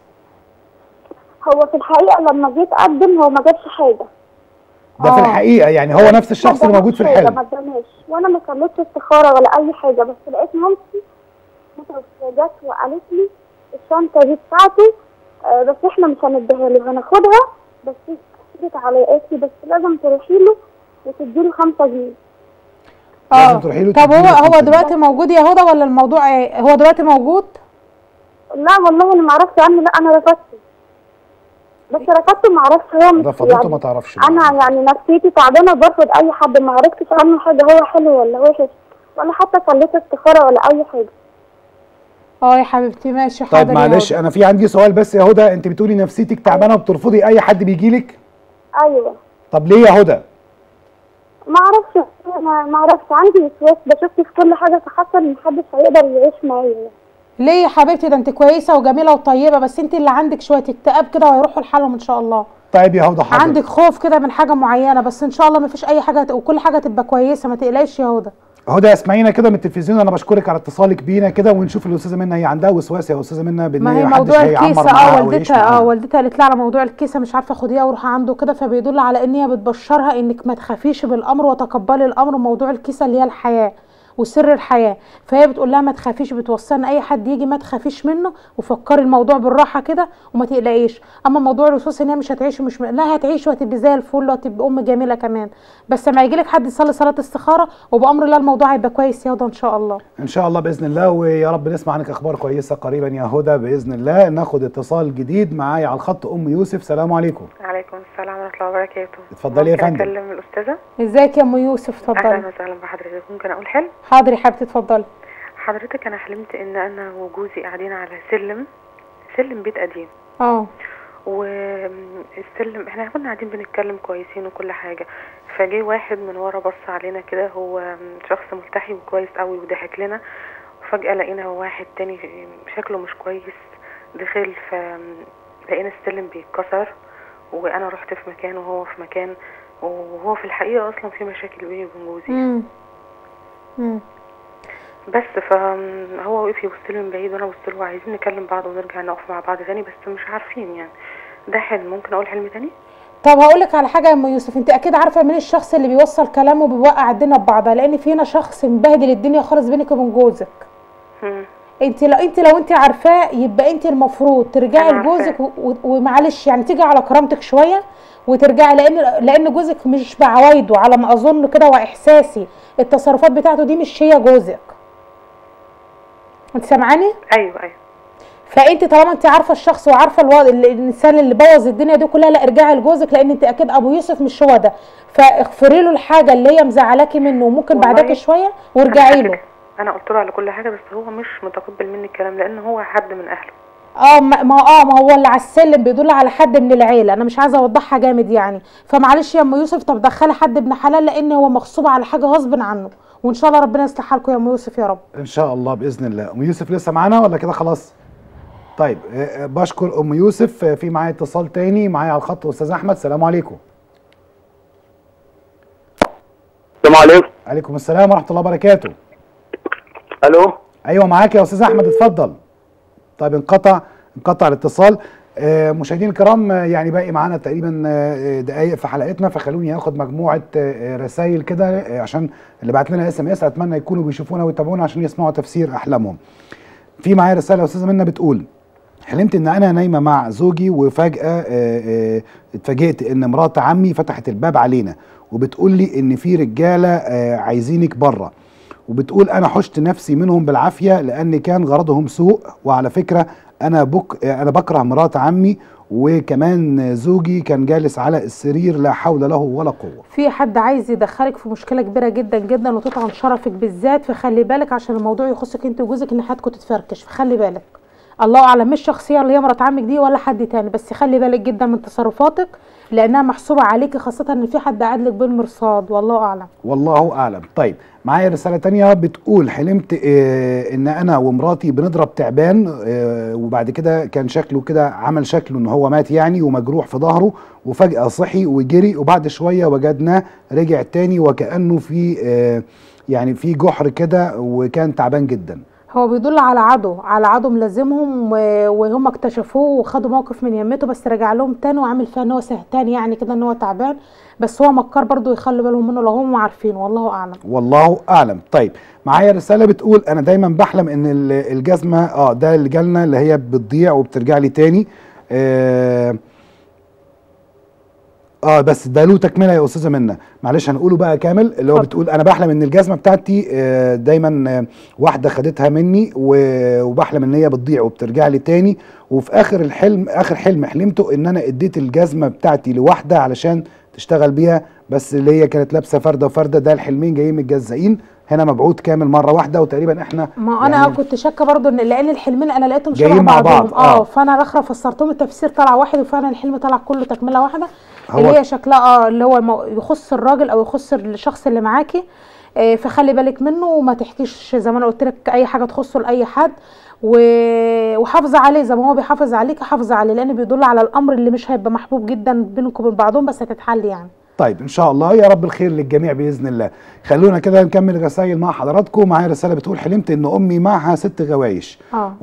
هو في الحقيقه لما جيت اقدم هو ما جابش حاجه ده في الحقيقه يعني هو نفس الشخص اللي موجود في ما الحلم اداناش وانا ما صليتش استخاره ولا اي حاجه بس لقيت مامتي متوفيه جت وقالت لي الشنطه دي بتاعته آه بس احنا مش هنديها له هناخدها بس جت على قالت لي بس لازم تروحي له وتديله 5 جنيه اه تروحي له طب هو تديله هو خمسة دلوقتي موجود يا هدى ولا الموضوع ايه هو دلوقتي موجود لا والله انا ما عرفت عنه لا انا رفضته بس رفضته ما اعرفش هو مش رفضته ما تعرفش انا يعني نفسيتي تعبانه برفض اي حد ما عرفتش عنه حاجه هو حلو ولا وحش ولا حتى صليت استخاره ولا اي حاجه اه يا حبيبتي ماشي حاضر طيب يا معلش هدى. انا في عندي سؤال بس يا هدى انت بتقولي نفسيتك تعبانه وبترفضي اي حد بيجي لك ايوه طب ليه يا هدى ما اعرفش ما ما اعرفش عندي وسواس بشوف في كل حاجه فحاسه ان محدش هيقدر يعيش معايا ليه يا حبيبتي ده انت كويسه وجميله وطيبه بس انت اللي عندك شويه اكتئاب كده وهيروحوا لحالهم ان شاء الله طيب يا هدى حاضر عندك خوف كده من حاجه معينه بس ان شاء الله ما فيش اي حاجه هت- وكل حاجه تبقى كويسه ما تقلقيش يا هدى هدى اسمعينا كده من التلفزيون انا بشكرك على اتصالك بينا كده ونشوف الاستاذه منى هي عندها وسواس يا استاذه منى بان ما هي محدش موضوع هيعمر الكيسه معاها اه أو يعيش والدتها اه معاها. والدتها قالت لها على موضوع الكيسه مش عارفه خديها وروحي عنده كده فبيدل على ان هي بتبشرها انك ما تخافيش بالامر وتقبلي الامر موضوع الكيسه اللي هي الحياه وسر الحياه فهي بتقول لها ما تخافيش بتوصلنا اي حد يجي ما تخافيش منه وفكري الموضوع بالراحه كده وما تقلقيش اما موضوع الوسواس ان هي مش هتعيش ومش م... لا هتعيش وهتبقي زي الفل وهتبقي ام جميله كمان بس لما يجي لك حد يصلي صلاه استخاره وبامر الله الموضوع هيبقى كويس يا هدى ان شاء الله ان شاء الله باذن الله ويا رب نسمع عنك اخبار كويسه قريبا يا هدى باذن الله ناخد اتصال جديد معايا على الخط ام يوسف سلام عليكم عليكم السلام ورحمة الله وبركاته اتفضلي يا ممكن فندم. أكلم الأستاذة ازيك يا ام يوسف أهلا اتفضلي وسهلا بحضرتك ممكن أقول حلم حاضر يا حبيبتي اتفضلي حضرتك أنا حلمت إن أنا وجوزي قاعدين على سلم سلم بيت قديم اه والسلم احنا كنا قاعدين بنتكلم كويسين وكل حاجة فجه واحد من ورا بص علينا كده هو شخص ملتحي وكويس قوي وضحك لنا وفجأة لقينا واحد تاني شكله مش كويس دخل فلقينا السلم بيتكسر وانا رحت في مكان وهو في مكان وهو في الحقيقة اصلا في مشاكل بيني وبين جوزي امم امم بس فهو وقف يبص لي من بعيد وانا بص له عايزين نكلم بعض ونرجع نقف مع بعض تاني بس مش عارفين يعني ده حلم ممكن اقول حلم تاني طب هقول لك على حاجه يا ام يوسف انت اكيد عارفه مين الشخص اللي بيوصل كلامه وبيوقع الدنيا ببعضها لان في هنا شخص مبهدل الدنيا خالص بينك وبين جوزك مم. انت لو انت لو انت عارفاه يبقى انت المفروض ترجعي أنا لجوزك و- و- ومعلش يعني تيجي على كرامتك شويه وترجعي لان لان جوزك مش بعوايده على ما اظن كده واحساسي التصرفات بتاعته دي مش هي جوزك انت سامعاني ايوه ايوه فانت طالما انت عارفه الشخص وعارفه الوضع الانسان اللي بوظ الدنيا دي كلها لا ارجعي لجوزك لان انت اكيد ابو يوسف مش هو ده فاغفري له الحاجه اللي هي مزعلاكي منه وممكن والله بعدك شويه وارجعي له انا قلت له على كل حاجه بس هو مش متقبل مني الكلام لان هو حد من اهله اه ما ما- اه ما هو اللي على السلم بيدل على حد من العيله انا مش عايزه اوضحها جامد يعني فمعلش يا ام يوسف طب دخلي حد ابن حلال لان هو مغصوب على حاجه غصب عنه وان شاء الله ربنا يصلح حالكم يا ام يوسف يا رب ان شاء الله باذن الله ام يوسف لسه معانا ولا كده خلاص طيب آه، آه، بشكر ام يوسف آه، في معايا اتصال تاني معايا على الخط استاذ احمد السلام عليكم السلام عليكم عليكم السلام ورحمه الله وبركاته الو ايوه معاك يا استاذ احمد اتفضل طيب انقطع انقطع الاتصال آه، مشاهدينا الكرام آه، يعني باقي معانا تقريبا آه، دقائق في حلقتنا فخلوني اخد مجموعه رسائل كده آه، عشان اللي بعت لنا اس ام اس اتمنى يكونوا بيشوفونا ويتابعونا عشان يسمعوا تفسير احلامهم في معايا رساله يا استاذه منى بتقول حلمت ان انا نايمه مع زوجي وفجاه آه، آه، اتفاجئت ان مرات عمي فتحت الباب علينا وبتقول لي ان في رجاله آه، عايزينك بره وبتقول انا حشت نفسي منهم بالعافيه لان كان غرضهم سوء وعلى فكره انا بك انا بكره مرات عمي وكمان زوجي كان جالس على السرير لا حول له ولا قوه في حد عايز يدخلك في مشكله كبيره جدا جدا وتطعن شرفك بالذات فخلي بالك عشان الموضوع يخصك انت وجوزك ان حياتكم تتفركش فخلي بالك الله اعلم مش شخصيه اللي هي مرات عمك دي ولا حد تاني بس خلي بالك جدا من تصرفاتك لانها محسوبه عليكي خاصه ان في حد قاعد لك بالمرصاد والله اعلم والله اعلم طيب معايا رساله تانية بتقول حلمت آه ان انا ومراتي بنضرب تعبان آه وبعد كده كان شكله كده عمل شكله ان هو مات يعني ومجروح في ظهره وفجاه صحي وجري وبعد شويه وجدناه رجع تاني وكانه في آه يعني في جحر كده وكان تعبان جدا هو بيدل على عدو على عدو ملازمهم و- وهم اكتشفوه وخدوا موقف من يمته بس رجع لهم تاني وعامل فيها ان هو سهتان يعني كده ان هو تعبان بس هو مكار برضو يخلوا بالهم منه لو هم عارفين والله اعلم والله اعلم طيب معايا رساله بتقول انا دايما بحلم ان ال- الجزمه اه ده اللي جالنا اللي هي بتضيع وبترجع لي تاني آه اه بس ده له تكمله يا استاذه منى معلش هنقوله بقى كامل اللي هو بتقول انا بحلم ان الجزمه بتاعتي آه، دايما آه، واحده خدتها مني و- وبحلم ان هي بتضيع وبترجع لي تاني وفي اخر الحلم اخر حلم حلمته ان انا اديت الجزمه بتاعتي لواحده علشان تشتغل بيها بس اللي هي كانت لابسه فرده وفرده ده الحلمين جايين متجزئين هنا مبعوث كامل مره واحده وتقريبا احنا ما انا يعني كنت شاكه برضو ان لان الحلمين انا لقيتهم جايين شبه مع بعضهم بعض، آه. اه فانا داخله فسرتهم التفسير طلع واحد وفعلا الحلم طلع كله تكمله واحده هو- اللي هي شكلها اه اللي هو مو- يخص الراجل او يخص الشخص اللي معاكي آه فخلي بالك منه وما تحكيش زي ما انا قلت لك اي حاجه تخصه لاي حد و- وحافظه عليه زي ما هو بيحافظ عليك حافظه عليه لان بيدل على الامر اللي مش هيبقى محبوب جدا بينكم وبين بعضهم بس هتتحل يعني طيب ان شاء الله يا رب الخير للجميع باذن الله خلونا كده نكمل الرسائل مع حضراتكم معايا رساله بتقول حلمت ان امي معها ست غوايش اه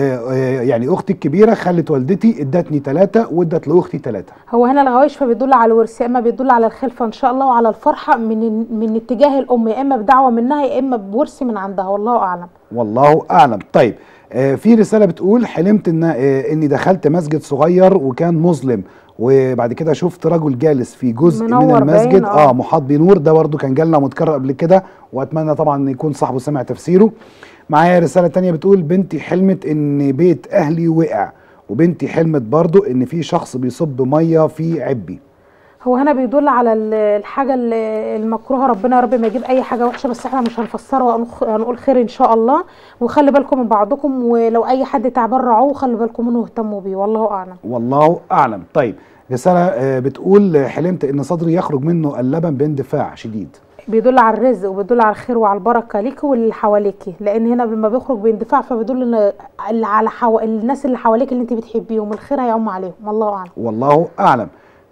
ويعني اختي الكبيره خلت والدتي ادتني ثلاثه وادت لاختي ثلاثه هو هنا الغوايش فبيدل على الورث يا اما بيدل على الخلفه ان شاء الله وعلى الفرحه من من اتجاه الام يا اما بدعوه منها يا اما بورث من عندها والله اعلم والله اعلم طيب آه في رساله بتقول حلمت ان آه اني دخلت مسجد صغير وكان مظلم وبعد كده شفت رجل جالس في جزء من منور المسجد باين، آه. اه محاط بنور ده برضو كان جالنا متكرر قبل كده واتمنى طبعا ان يكون صاحبه سمع تفسيره معايا رساله تانية بتقول بنتي حلمت ان بيت اهلي وقع وبنتي حلمت برضو ان في شخص بيصب ميه في عبي هو هنا بيدل على ال- الحاجه ال- المكروهه ربنا يا رب ما يجيب اي حاجه وحشه بس احنا مش هنفسرها وهنخ- هنقول خير ان شاء الله وخلي بالكم من بعضكم ولو اي حد تعبان رعوه خلي بالكم منه واهتموا بيه والله اعلم والله اعلم طيب رساله آه، بتقول آه، حلمت ان صدري يخرج منه اللبن باندفاع شديد بيدل على الرزق وبيدل على الخير وعلى البركه ليكي واللي حواليكي لان هنا لما بيخرج باندفاع فبيدل ان اللي على حو... الناس اللي حواليك اللي انت بتحبيهم الخير هيعم عليهم والله اعلم والله اعلم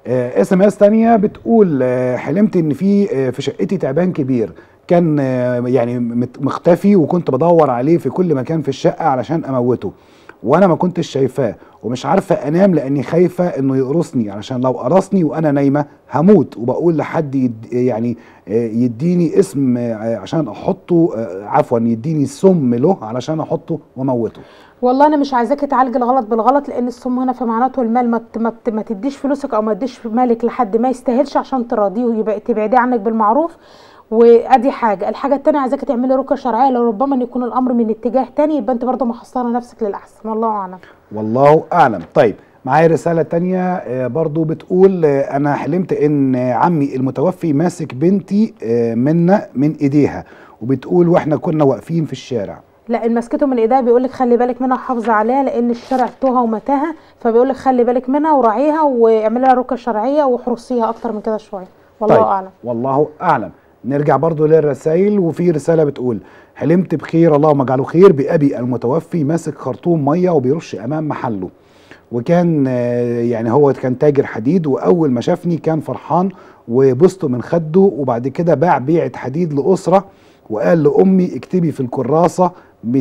اس ام اس تانية بتقول آه، حلمت ان في آه، في شقتي تعبان كبير كان آه، يعني مت- مختفي وكنت بدور عليه في كل مكان في الشقه علشان اموته وانا ما كنتش شايفاه ومش عارفه انام لاني خايفه انه يقرصني علشان لو قرصني وانا نايمه هموت وبقول لحد يد يعني آه، يديني اسم آه، عشان احطه آه، عفوا يديني سم له علشان احطه واموته والله انا مش عايزاكي تعالجي الغلط بالغلط لان السم هنا في معناته المال ما ت- ما, ت- ما تديش فلوسك او ما تديش مالك لحد ما يستاهلش عشان تراضيه ويبقى تبعديه عنك بالمعروف وادي حاجه الحاجه التانية عايزاكي تعملي رقيه شرعيه لو ربما ان يكون الامر من اتجاه تاني يبقى انت برضه محصنه نفسك للاحسن والله اعلم والله اعلم طيب معايا رسالة تانية آه، برضو بتقول آه، أنا حلمت إن عمي المتوفي ماسك بنتي آه، منا من إيديها وبتقول وإحنا كنا واقفين في الشارع لا إن مسكته من ايديها بيقول لك خلي بالك منها وحافظي عليها لان الشارع توها ومتاهه فبيقول لك خلي بالك منها وراعيها واعملي لها رقيه شرعيه واحرسيها اكتر من كده شويه والله طيب اعلم والله أعلم نرجع برضو للرسائل وفي رسالة بتقول حلمت بخير اللهم اجعله خير بأبي المتوفي ماسك خرطوم مية وبيرش أمام محله وكان آه، يعني هو كان تاجر حديد وأول ما شافني كان فرحان وبسطه من خده وبعد كده باع بيعة حديد لأسرة وقال لأمي اكتبي في الكراسة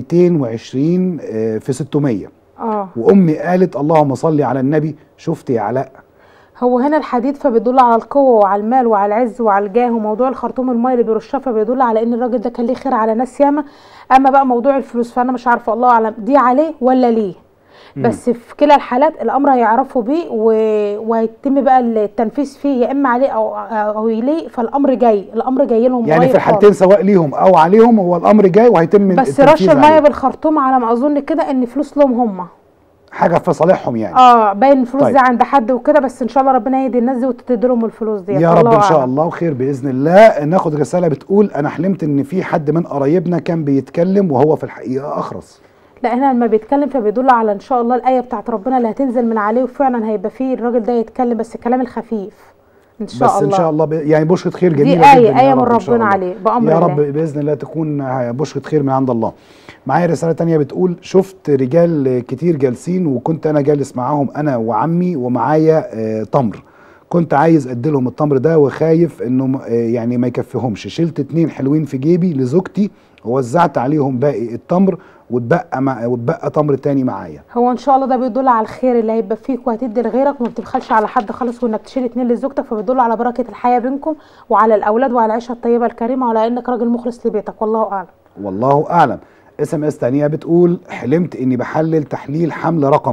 220 آه، في 600 اه وأمي قالت اللهم صل على النبي شفت يا علاء هو هنا الحديد فبيدل على القوة وعلى المال وعلى العز وعلى الجاه وموضوع الخرطوم الماء اللي بيرشها فبيدل على ان الراجل ده كان ليه خير على ناس ياما اما بقى موضوع الفلوس فانا مش عارفه الله اعلم دي عليه ولا ليه بس في كلا الحالات الامر هيعرفوا بيه و... وهيتم بقى التنفيذ فيه يا اما عليه او او ليه فالامر جاي الامر جاي لهم يعني قريب في الحالتين خالص. سواء ليهم أو عليهم هو الأمر جاي وهيتم بس التنفيذ رش الميه عليه. بالخرطوم على ما اظن كده ان فلوس لهم هم حاجة في صالحهم يعني اه باين الفلوس طيب. دي عند حد وكده بس ان شاء الله ربنا يهدي الناس دي وتدي لهم الفلوس دي يا رب ان شاء الله خير باذن الله ناخد رساله بتقول انا حلمت ان في حد من قرايبنا كان بيتكلم وهو في الحقيقه اخرس لا هنا لما بيتكلم فبيدل على ان شاء الله الايه بتاعت ربنا اللي هتنزل من عليه وفعلا هيبقى فيه الراجل ده يتكلم بس الكلام الخفيف ان شاء بس الله ان شاء الله ب... يعني بشرة خير دي جميله آية- جدا يا آية من رب إن شاء ربنا الله. عليه، بأمر يا الله. رب باذن الله تكون بشرة خير من عند الله معايا رساله تانية بتقول شفت رجال كتير جالسين وكنت انا جالس معاهم انا وعمي ومعايا آه تمر كنت عايز اديلهم التمر ده وخايف انه م- آه يعني ما يكفيهمش شلت اتنين حلوين في جيبي لزوجتي ووزعت عليهم باقي التمر واتبقى مع واتبقى تمر تاني معايا هو ان شاء الله ده بيدل على الخير اللي هيبقى فيك وهتدي لغيرك وما بتبخلش على حد خالص وانك تشيل اتنين لزوجتك فبيدل على بركه الحياه بينكم وعلى الاولاد وعلى العيشه الطيبه الكريمه وعلى انك راجل مخلص لبيتك والله اعلم والله اعلم اس ام اس تانية بتقول حلمت اني بحلل تحليل حمل رقمي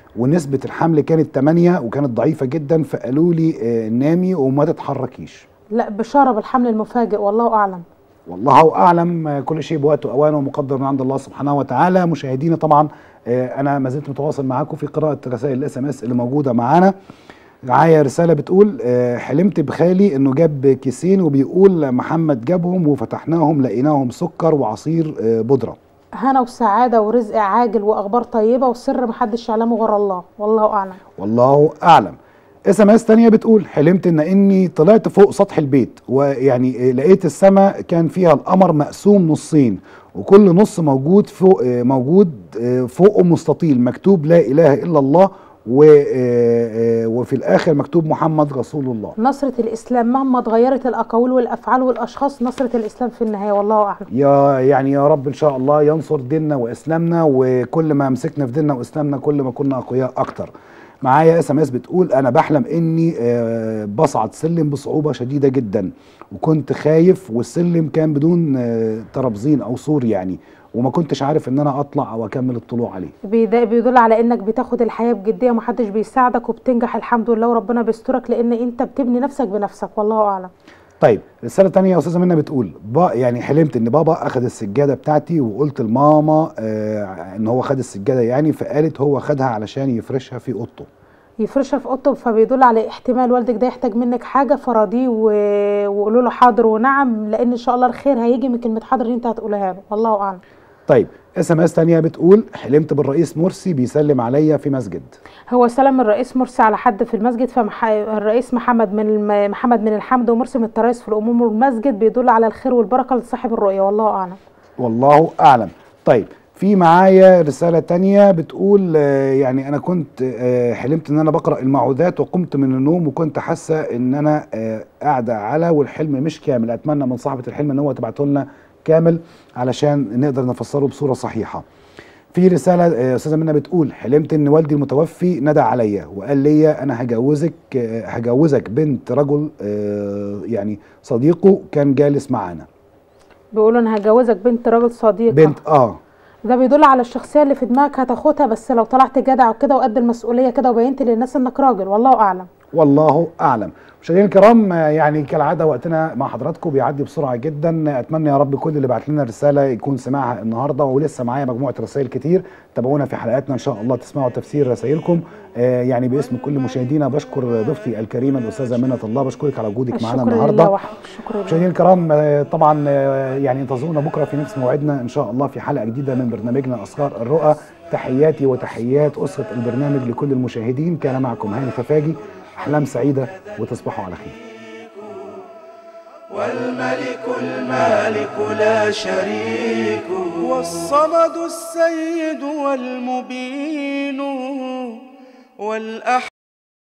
ونسبه الحمل كانت 8 وكانت ضعيفه جدا فقالوا لي آه، نامي وما تتحركيش لا بشاره بالحمل المفاجئ والله اعلم والله اعلم آه، كل شيء بوقته واوانه ومقدر من عند الله سبحانه وتعالى مشاهدينا طبعا آه، انا ما زلت متواصل معاكم في قراءه رسائل الاس ام اس اللي موجوده معانا معايا رساله بتقول آه، حلمت بخالي انه جاب كيسين وبيقول محمد جابهم وفتحناهم لقيناهم سكر وعصير آه، بودره هنا وسعاده ورزق عاجل واخبار طيبه وسر محدش يعلمه غير الله والله اعلم والله اعلم اس ام اس تانية بتقول حلمت ان اني طلعت فوق سطح البيت ويعني لقيت السماء كان فيها القمر مقسوم نصين وكل نص موجود فوق موجود فوقه مستطيل مكتوب لا اله الا الله و- وفي الاخر مكتوب محمد رسول الله نصرة الإسلام مهما اتغيرت الأقاويل والأفعال والأشخاص نصرة الإسلام في النهاية والله أعلم يا يعني يا رب ان شاء الله ينصر ديننا واسلامنا وكل ما مسكنا في ديننا واسلامنا كل ما كنا اقوياء اكتر معايا اس ام اس بتقول انا بحلم اني آه، بصعد سلم بصعوبه شديده جدا وكنت خايف والسلم كان بدون آه، ترابزين او سور يعني وما كنتش عارف ان انا اطلع او اكمل الطلوع عليه بيد- بيدل على انك بتاخد الحياه بجديه ومحدش بيساعدك وبتنجح الحمد لله وربنا بيسترك لان انت بتبني نفسك بنفسك والله اعلم طيب رسالة تانية يا أستاذة منى بتقول با يعني حلمت إن بابا أخذ السجادة بتاعتي وقلت لماما آه إن هو خد السجادة يعني فقالت هو خدها علشان يفرشها في أوضته يفرشها في اوضته فبيدل على احتمال والدك ده يحتاج منك حاجه فراضيه و- وقولوا له حاضر ونعم لان ان شاء الله الخير هيجي من كلمه حاضر اللي انت هتقولها له والله اعلم طيب اس ام اس تانية بتقول حلمت بالرئيس مرسي بيسلم عليا في مسجد هو سلم الرئيس مرسي على حد في المسجد فالرئيس محمد من الم... محمد من الحمد ومرسي من التريث في الامور والمسجد بيدل على الخير والبركه لصاحب الرؤيه والله اعلم والله أعلم طيب في معايا رسالة تانية بتقول آه، يعني أنا كنت آه، حلمت إن أنا بقرأ المعوذات وقمت من النوم وكنت حاسة إن أنا آه، قاعدة على والحلم مش كامل أتمنى من صاحبة الحلم إن هو تبعته لنا كامل علشان نقدر نفسره بصورة صحيحة في رسالة آه، أستاذة منى بتقول حلمت إن والدي المتوفي ندى عليا وقال لي أنا هجوزك آه، هجوزك بنت رجل آه، يعني صديقه كان جالس معانا بيقولوا انا هجوزك بنت راجل صديقه بنت آه ده بيدل على الشخصيه اللي في دماغك هتاخدها بس لو طلعت جدع وكده وقد المسؤوليه كده وبينت للناس انك راجل والله اعلم والله اعلم مشاهدينا الكرام آه، يعني كالعاده وقتنا مع حضراتكم بيعدي بسرعه جدا اتمنى يا رب كل اللي بعت لنا رساله يكون سمعها النهارده ولسه معايا مجموعه رسائل كتير تابعونا في حلقاتنا ان شاء الله تسمعوا تفسير رسائلكم آه، يعني باسم كل مشاهدينا بشكر ضيفتي الكريمه الاستاذه منى الله بشكرك على وجودك معانا الشكر النهارده لله وحده الشكر لله مشاهدينا الكرام آه، طبعا آه، يعني انتظرونا بكره في نفس موعدنا ان شاء الله في حلقه جديده من برنامجنا اسرار الرؤى تحياتي وتحيات اسره البرنامج لكل المشاهدين كان معكم هاني خفاجي احلام سعيده وتصبحوا على خير والملك المالك لا شريك والصمد السيد والمبين والأحد